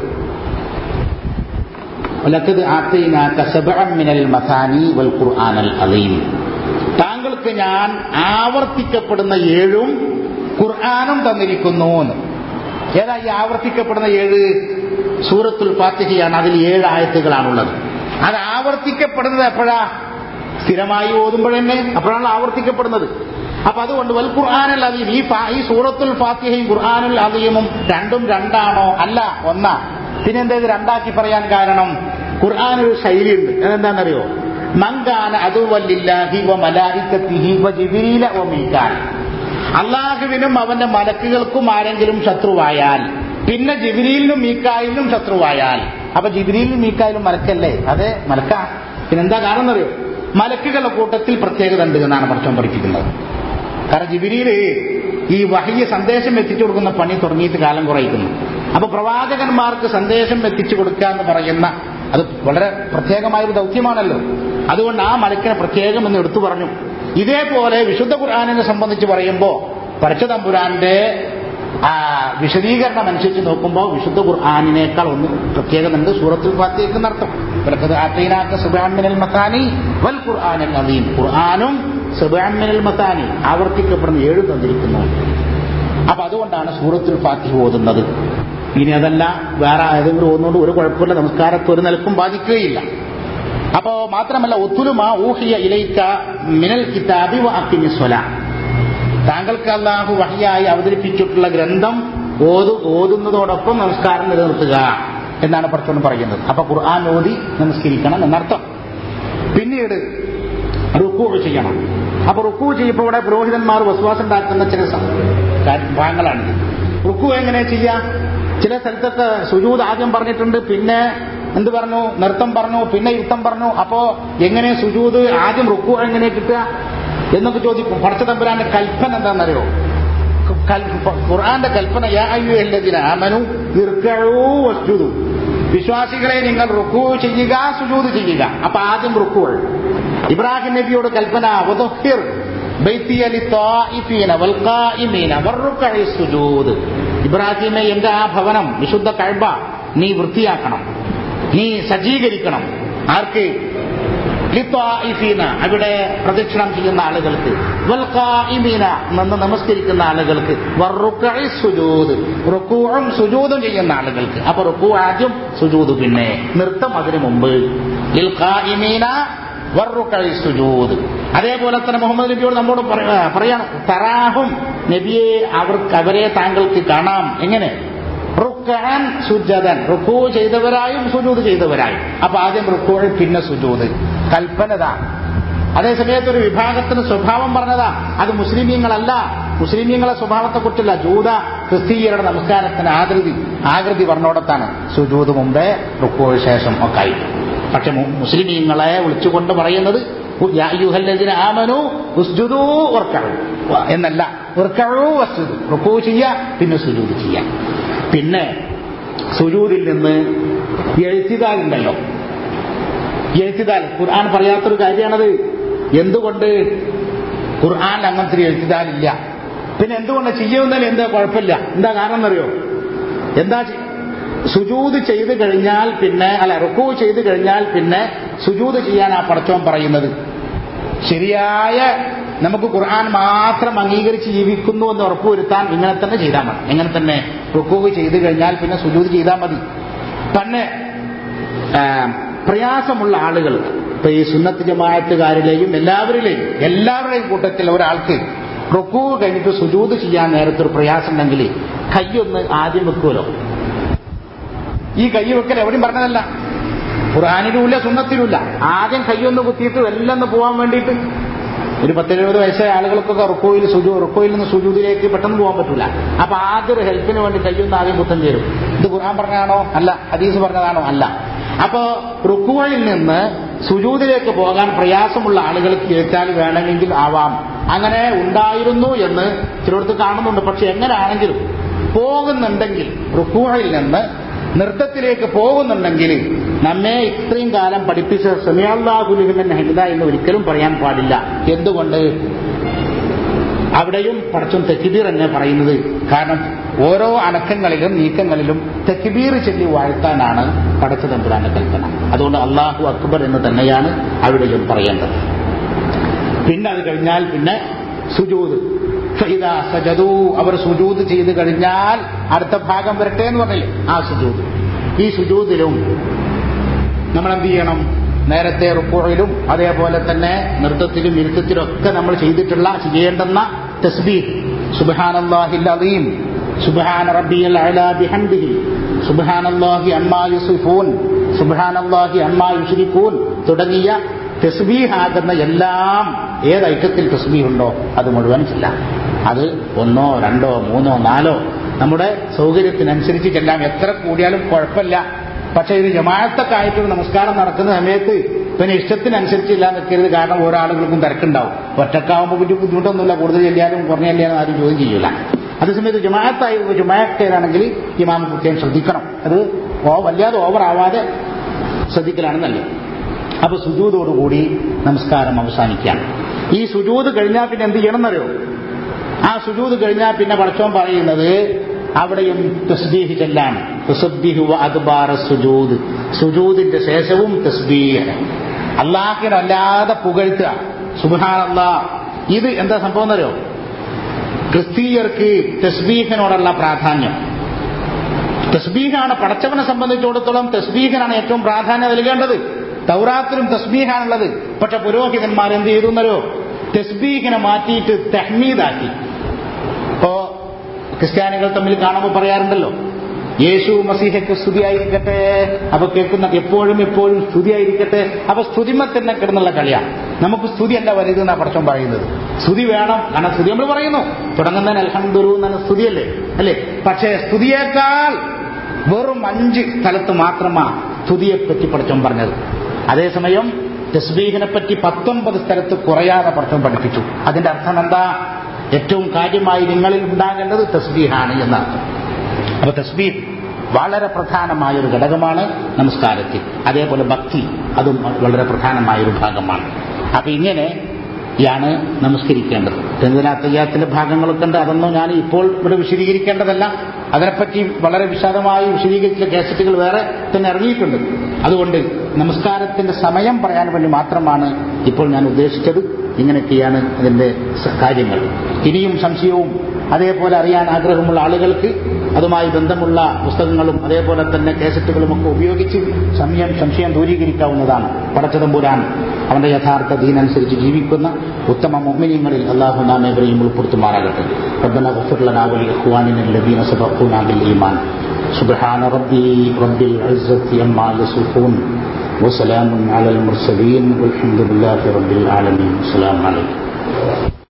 ولقد آتيناك سبعا من المثاني والقرآن العظيم താങ്കൾക്ക് ഞാൻ ആവർത്തിക്കപ്പെടുന്ന ഏഴും ഖുർആാനും തന്നിരിക്കുന്നു എന്ന്. ഏതാ ഈ ആവർത്തിക്കപ്പെടുന്ന ഏഴ് സൂറത്തുൽ ഫാത്തിഹയാണ് അതിൽ ഏഴ് ആയത്തുകളാണുള്ളത് അത് ആവർത്തിക്കപ്പെടുന്നത് എപ്പോഴാ സ്ഥിരമായി ഓതുമ്പോഴന്നെ അപ്പോഴാണ് ആവർത്തിക്കപ്പെടുന്നത് അപ്പൊ അതുകൊണ്ട് വൽ ഖുർആാനൽ അലീം ഈ ഫാ- ഈ സൂറത്തുൽ ഫാത്തിഹയും ഖുർആാനുൽ അലീമും രണ്ടും രണ്ടാണോ അല്ല ഒന്നാ പിന്നെന്താ ഇത് രണ്ടാക്കി പറയാൻ കാരണം ഖുർആൻ ഒരു ശൈലിയുണ്ട് അതെന്താണെന്നറിയോ മങ്കാന അതുവല്ലില്ലാഹി വ മലായിക്കത്തിഹി വ ജിബിരില വ മീകാൻ അള്ളാഹുവിനും അവന്റെ മലക്കുകൾക്കും ആരെങ്കിലും ശത്രുവായാൽ പിന്നെ ജിബിരിയിലും മീക്കായിലും ശത്രുവായാൽ അപ്പൊ ജിബിരിയിലും മീക്കായിലും മലക്കല്ലേ അതെ മലക്ക പിന്നെന്താ കാരണം എന്നറിയോ മലക്കുകളുടെ കൂട്ടത്തിൽ പ്രത്യേകത ഉണ്ട് എന്നാണ് പഠിച്ചോൻ പഠിപ്പിക്കുന്നത് കാരണം ജിബിരിയില് ഈ വഹിയ സന്ദേശം എത്തിച്ചു കൊടുക്കുന്ന പണി തുടങ്ങിയിട്ട് കാലം കുറയിക്കുന്നു അപ്പൊ പ്രവാചകന്മാർക്ക് സന്ദേശം എത്തിച്ചു കൊടുക്കുക എന്ന് പറയുന്ന അത് വളരെ പ്രത്യേകമായ ഒരു ദൗത്യമാണല്ലോ അതുകൊണ്ട് ആ മലക്കിനെ പ്രത്യേകം എന്ന് എടുത്തു പറഞ്ഞു ഇതേപോലെ വിശുദ്ധ ഖുർആാനിനെ സംബന്ധിച്ച് പറയുമ്പോൾ പരശുതമ്പുരാന്റെ ആ വിശദീകരണം അനുസരിച്ച് നോക്കുമ്പോൾ വിശുദ്ധ ഖുർആാനിനേക്കാൾ ഒന്ന് പ്രത്യേകതയുണ്ട് സൂറത്തുൽ ഫാത്തിഹയ്ക്ക് നടത്തും വിലക്കത് ആത്തീനാക്ക സുബാമിനൽ മത്താനി വൽ ഖുർആാനൽ അദീം ഖുർആാനും സുബാമിനൽ മത്താനി ആവർത്തിക്കപ്പെടുന്ന ഏഴ് തന്നിരിക്കുന്നു അപ്പൊ അതുകൊണ്ടാണ് സൂറത്തുൽ ഫാത്തിഹ ഓതുന്നത് ഇനി അതല്ല വേറെ ഏതെങ്കിലും ഓതുന്നതുകൊണ്ട് ഒരു കുഴപ്പമില്ല നമസ്കാരത്തെ ഒരു നിലക്കും ബാധിക്കുകയില്ല അപ്പോ മാത്രമല്ല ഒത്തുലുമ ഊഹിയ ഇലൈക്ക മിനൽ കിതാബി വ അക്കിമി സ്വല താങ്കൾക്ക് അള്ളാഹു വഹിയായി അവതരിപ്പിച്ചിട്ടുള്ള ഗ്രന്ഥം ഓതു ഓതുന്നതോടൊപ്പം നമസ്കാരം നിലനിർത്തുക എന്നാണ് പഠിച്ചോണ്ട് പറയുന്നത് അപ്പൊ ഖുർആൻ ഓതി നമസ്കരിക്കണം എന്നർത്ഥം പിന്നീട് റുക്കൂ ചെയ്യണം അപ്പൊ റുക്കൂ ചെയ്യുമ്പോൾ ഇവിടെ പുരോഹിതന്മാർ വസ്വാസം ഉണ്ടാക്കുന്ന ചില സ- കാ- ഭാഗങ്ങളാണ് റുക്കു എങ്ങനെ ചെയ്യാം ചില സ്ഥലത്തൊക്കെ സുജൂദ് ആദ്യം പറഞ്ഞിട്ടുണ്ട് പിന്നെ എന്ത് പറഞ്ഞു നൃത്തം പറഞ്ഞു പിന്നെ യുദ്ധം പറഞ്ഞു അപ്പോ എങ്ങനെ സുജൂദ് ആദ്യം റുക്കു എങ്ങനെ കിട്ടുക എന്നൊക്കെ ചോദിക്കും പടച്ച തമ്പുരാന്റെ കൽപ്പന എന്താണെന്നറിയോ കൽ- ഖുർആന്റെ കൽപ്പന യാ അയ്യുഹല്ലദീന ആമനു ഇർക്കഊ വസ്ജുദു വിശ്വാസികളെ നിങ്ങൾ റുക്കു ചെയ്യുക സുജൂദ് ചെയ്യുക അപ്പൊ ആദ്യം റുക്കു ഇബ്രാഹിം നബിയോട് കൽപ്പന വദഹിർ ബൈത്തിയ ലിത്വാഇഫീന വൽഖായിമീന വറുക്കഇ സുജൂദ് ഇബ്രാഹിമെ എന്റെ ആ ഭവനം വിശുദ്ധ കഅബ നീ വൃത്തിയാക്കണം നീ സജ്ജീകരിക്കണം ആർക്ക് ലിത്വാഇഫീന അവിടെ പ്രദക്ഷിണം ചെയ്യുന്ന ആളുകൾക്ക് വൽഖായിമീന നിന്ന് നമസ്കരിക്കുന്ന ആളുകൾക്ക് വറുക്കഇ സുജൂദ് റുക്കൂഉം സുജൂദും ചെയ്യുന്ന ആളുകൾക്ക് അപ്പൊ റുക്കൂ ആദ്യം സുജൂദ് പിന്നെ നൃത്തം അതിനു മുമ്പ് ലിൽ ഖായിമീന വറുക്കഇ സുജൂദ് അതേപോലെ തന്നെ മുഹമ്മദ് നബിയോട് നമ്മോട് പറ- പറയണം തറാഹും നബിയെ അവർക്ക് അവരെ താങ്കൾക്ക് കാണാം എങ്ങനെ റുക്കാൻ സുജതൻ റുക്കൂ ചെയ്തവരായും സുജൂദ് ചെയ്തവരായും അപ്പൊ ആദ്യം റുക്കൂ പിന്നെ സുജൂദ് കൽപ്പനതാ അതേസമയത്ത് ഒരു വിഭാഗത്തിന് സ്വഭാവം പറഞ്ഞതാ അത് മുസ്ലിമീങ്ങളല്ല മുസ്ലിമീങ്ങളെ സ്വഭാവത്തെ കുറിച്ചല്ല ജൂത ക്രിസ്തീയരുടെ നമസ്കാരത്തിന് ആകൃതി ആകൃതി പറഞ്ഞോടത്താണ് സുജൂദ് മുമ്പേ റുക്കൂ ശേഷം ഒക്കെ ആയിട്ട് പക്ഷെ മു- മുസ്ലിമീങ്ങളെ വിളിച്ചുകൊണ്ട് പറയുന്നത് യാ അയ്യുഹല്ലദീന ആമനു ഉസ്ജുദൂ വർക്കഉ എന്നല്ല വർക്കഉ വസ്ജുദു റുക്കൂ ചെയ്യുക പിന്നെ സുജൂദ് ചെയ്യുക പിന്നെ സുജൂദിൽ നിന്ന് എഴുത്തിതാലുണ്ടല്ലോ എഴുത്തിതാൽ ഖുർആൻ പറയാത്തൊരു കാര്യമാണത് എന്തുകൊണ്ട് ഖുർആൻ അങ്ങനത്തെ ഒരു എഴുത്തിതാലില്ല പിന്നെ എന്തുകൊണ്ട് ചെയ്യുന്നതിൽ എന്താ കുഴപ്പമില്ല എന്താ കാരണം എന്നറിയോ എന്താ ചെ- സുജൂത് ചെയ്ത് കഴിഞ്ഞാൽ പിന്നെ അല്ല റുക്കൂ ചെയ്ത് കഴിഞ്ഞാൽ പിന്നെ സുജൂത് ചെയ്യാൻ ആ പടച്ചോൻ പറയുന്നത് ശരിയായ നമുക്ക് ഖുർആൻ മാത്രം അംഗീകരിച്ച് ജീവിക്കുന്നു എന്ന് ഉറപ്പുവരുത്താൻ ഇങ്ങനെ തന്നെ ചെയ്താൽ മതി ഇങ്ങനെ തന്നെ റുക്കൂ ചെയ്ത് കഴിഞ്ഞാൽ പിന്നെ സുജൂത് ചെയ്താൽ മതി പിന്നെ ആ, പ്രയാസമുള്ള ആളുകൾ ഇപ്പൊ ഈ സുന്നത്ത് ജമായത്തുകാരിലെയും എല്ലാവരിലെയും എല്ലാവരുടെയും കൂട്ടത്തിൽ ഒരാൾക്ക് റുക്കൂ കഴിഞ്ഞിട്ട് സുജൂത് ചെയ്യാൻ നേരത്തെ ഒരു പ്രയാസം ഉണ്ടെങ്കിൽ കൈയൊന്ന് ആദ്യം വെക്കുമല്ലോ ഈ കൈ വെക്കൽ എവിടെയും പറഞ്ഞതല്ല ഖുർആാനിലുമില്ല സുന്നത്തിലുമില്ല ആദ്യം കൈയൊന്ന് കുത്തിയിട്ട് എല്ലാം ഒന്ന് പോകാൻ വേണ്ടിയിട്ട് ഒരു പത്തിരുപത് വയസ്സായ ആളുകൾക്കൊക്കെ റുക്കോയിൽ സുജു റുക്കോയിൽ നിന്ന് സുജൂതിലേക്ക് പെട്ടെന്ന് പോകാൻ പറ്റൂല അപ്പൊ ആദ്യം ഒരു ഹെൽപ്പിന് വേണ്ടി കൈയൊന്ന് ആദ്യം കുത്തം ചേരും ഇത് ഖുർആൻ പറഞ്ഞതാണോ അല്ല ഹദീസ് പറഞ്ഞതാണോ അല്ല അപ്പോ റുക്കുവയിൽ നിന്ന് സുജൂതിലേക്ക് പോകാൻ പ്രയാസമുള്ള ആളുകൾക്ക് കേട്ടാൽ വേണമെങ്കിൽ ആവാം അങ്ങനെ ഉണ്ടായിരുന്നു എന്ന് ചിലടത്ത് കാണുന്നുണ്ട് പക്ഷെ എങ്ങനെയാണെങ്കിലും പോകുന്നുണ്ടെങ്കിൽ റുക്കുവയിൽ നിന്ന് നൃത്തത്തിലേക്ക് പോകുന്നുണ്ടെങ്കിൽ നമ്മെ ഇത്രയും കാലം പഠിപ്പിച്ച സമയാഹുലിഹിമൻ ഹരിത എന്ന് ഒരിക്കലും പറയാൻ പാടില്ല എന്തുകൊണ്ട് അവിടെയും പടച്ചും തെക്കിബീർ എന്നെ പറയുന്നത് കാരണം ഓരോ അനക്കങ്ങളിലും നീക്കങ്ങളിലും തെക്കിബീർ ചൊല്ലി വാഴ്ത്താനാണ് പടച്ച തമ്പുരാന്റെ കൽപ്പന അതുകൊണ്ട് അള്ളാഹു അക്ബർ എന്ന് തന്നെയാണ് അവിടെയും പറയേണ്ടത് പിന്നെ അത് കഴിഞ്ഞാൽ പിന്നെ സുജൂത് ഫൈദാ സജദൂ അവർ സുജൂത് ചെയ്ത് കഴിഞ്ഞാൽ അടുത്ത ഭാഗം വരട്ടെ എന്ന് പറഞ്ഞില്ലേ ആ സുജൂത് ഈ സുജൂതിലും നമ്മൾ എന്ത് ചെയ്യണം നേരത്തെ റുക്കോയിലും അതേപോലെ തന്നെ നൃത്തത്തിലും ഇരുത്തത്തിലും ഒക്കെ നമ്മൾ ചെയ്തിട്ടുള്ള ചെയ്യേണ്ടുന്ന തസ്ബീഹ് സുബ്ഹാനല്ലാഹിൽ അലീം സുബ്ഹാന റബ്ബിയൽ അലാ ബിഹംദിഹി സുബ്ഹാനല്ലാഹി അമ്മാ യുസിഫൂൻ സുബ്ഹാനല്ലാഹി അമ്മാ യുശ്രികൂൻ തുടങ്ങിയ തസ്ബീഹാകുന്ന എല്ലാം ഏത് ഐറ്റത്തിൽ തസ്ബീഹ് ഉണ്ടോ അത് മുഴുവൻ ചെല്ലാം അത് ഒന്നോ രണ്ടോ മൂന്നോ നാലോ നമ്മുടെ സൗകര്യത്തിനനുസരിച്ച് ചെല്ലാം എത്ര കൂടിയാലും കുഴപ്പമില്ല പക്ഷേ ഇത് ജമാഅത്തൊക്കെ ആയിട്ടൊരു നമസ്കാരം നടക്കുന്ന സമയത്ത് പിന്നെ ഇഷ്ടത്തിനനുസരിച്ചില്ല നിൽക്കരുത് കാരണം ഓരോ ആളുകൾക്കും തിരക്കുണ്ടാവും ഒറ്റക്കാവുമ്പോൾ വലിയ ബുദ്ധിമുട്ടൊന്നുമില്ല കൂടുതൽ ചെല്ലാനും കുറഞ്ഞ ചെല്ലാനും ആരും ചോദ്യം ചെയ്യൂല അതേസമയത്ത് ജമാഅത്തായി ജമാഅത്തേരാണെങ്കിൽ ഇമാം പ്രത്യേകം ശ്രദ്ധിക്കണം അത് ഓ- വല്ലാതെ ഓവർ ആവാതെ ശ്രദ്ധിക്കലാണ് നല്ലത് അപ്പൊ സുജൂതോടുകൂടി നമസ്കാരം അവസാനിക്കുകയാണ് ഈ സുജൂത് കഴിഞ്ഞാൽ പിന്നെ എന്ത് ചെയ്യണം എന്നറിയോ ആ സുജൂത് കഴിഞ്ഞാൽ പിന്നെ പടച്ചോൻ പറയുന്നത് അവിടെയും തസ്ബീഹ് ചെല്ലാണ് തുസബ്ബിഹു അദ്ബാറ സുജൂദ് സുജൂദിന്റെ ശേഷവും തസ്ബീഹ് അള്ളാഹിനെ അല്ലാതെ പുകഴ്ത്തുക സുബാനല്ലാ ഇത് എന്താ സംഭവം എന്നറിയോ ക്രിസ്തീയർക്ക് തസ്ബീഹിനോടുള്ള പ്രാധാന്യം തസ്ബീഹാണ് പടച്ചവനെ സംബന്ധിച്ചിടത്തോളം തസ്ബീഹിനാണ് ഏറ്റവും പ്രാധാന്യം നൽകേണ്ടത് തൗറാത്തിലും തസ്ബീഹാണുള്ളത് പക്ഷെ പുരോഹിതന്മാർ എന്ത് ചെയ്തു എന്നറിയോ തസ്ബീഹിനെ മാറ്റിയിട്ട് തെഹ്മീദാക്കി ഇപ്പോ ക്രിസ്ത്യാനികൾ തമ്മിൽ കാണുമ്പോൾ പറയാറുണ്ടല്ലോ യേശു മസീഹയ്ക്ക് സ്തുതിയായിരിക്കട്ടെ അപ്പൊ കേൾക്കുന്ന എപ്പോഴും എപ്പോഴും സ്തുതിയായിരിക്കട്ടെ അപ്പൊ സ്തുതിമ തന്നെ കിടന്നുള്ള കളിയാണ് നമുക്ക് സ്തുതി അല്ല വരുതെന്നാ പടച്ചം പറയുന്നത് സ്തുതി വേണം കാരണം സ്തുതി നമ്മൾ പറയുന്നു തുടങ്ങുന്നതിന് അൽഹംദുരു എന്നാണ് സ്തുതിയല്ലേ അല്ലേ പക്ഷേ സ്തുതിയേക്കാൾ വെറും അഞ്ച് സ്ഥലത്ത് മാത്രമാ സ്തുതിയെപ്പറ്റി പടച്ചം പറഞ്ഞത് അതേസമയം തസ്ബീഹിനെ പറ്റി പത്തൊമ്പത് സ്ഥലത്ത് കുറയാതെ പടച്ചം പഠിപ്പിച്ചു അതിന്റെ അർത്ഥം എന്താ ഏറ്റവും കാര്യമായി നിങ്ങളിൽ ഉണ്ടാകേണ്ടത് തസ്ബീഹാണ് എന്നർത്ഥം അപ്പൊ തസ്ബീഹ് വളരെ പ്രധാനമായ ഒരു ഘടകമാണ് നമസ്കാരത്തിൽ അതേപോലെ ഭക്തി അതും വളരെ പ്രധാനമായ ഒരു ഭാഗമാണ് അപ്പൊ ഇങ്ങനെ യാണ് നമസ്കരിക്കേണ്ടത് തെന്തിനാത്തയ്യാത്തിന്റെ ഭാഗങ്ങളൊക്കെ ഉണ്ട് അതൊന്നും ഞാൻ ഇപ്പോൾ ഇവിടെ വിശദീകരിക്കേണ്ടതല്ല അതിനെപ്പറ്റി വളരെ വിശദമായി വിശദീകരിച്ച കാസറ്റുകൾ വേറെ തന്നെ ഇറങ്ങിയിട്ടുണ്ട് അതുകൊണ്ട് നമസ്കാരത്തിന്റെ സമയം പറയാൻ വേണ്ടി മാത്രമാണ് ഇപ്പോൾ ഞാൻ ഉദ്ദേശിച്ചത് ഇങ്ങനെയൊക്കെയാണ് അതിന്റെ സ- കാര്യങ്ങൾ ഇനിയും സംശയവും അതേപോലെ അറിയാൻ ആഗ്രഹമുള്ള ആളുകൾക്ക് അതുമായി ബന്ധമുള്ള പുസ്തകങ്ങളും അതേപോലെ തന്നെ കേസറ്റുകളും ഒക്കെ ഉപയോഗിച്ച് സംശയം സംശയം ദൂരീകരിക്കാവുന്നതാണ് പടച്ചതമ്പുരാൻ അവന്റെ യഥാർത്ഥ ദീനനുസരിച്ച് ജീവിക്കുന്ന ഉത്തമ മുഅ്മിനീങ്ങളിൽ അള്ളാഹു നാം ഏവരെയും ഉൾപ്പെടുത്തുമാറാകട്ടെ ربنا اغفر لنا ولإخواننا الذين سبقونا بالإيمان سبحان ربي رب العزة عما يصفون وسلام على المرسلين والحمد لله رب العالمين السلام عليكم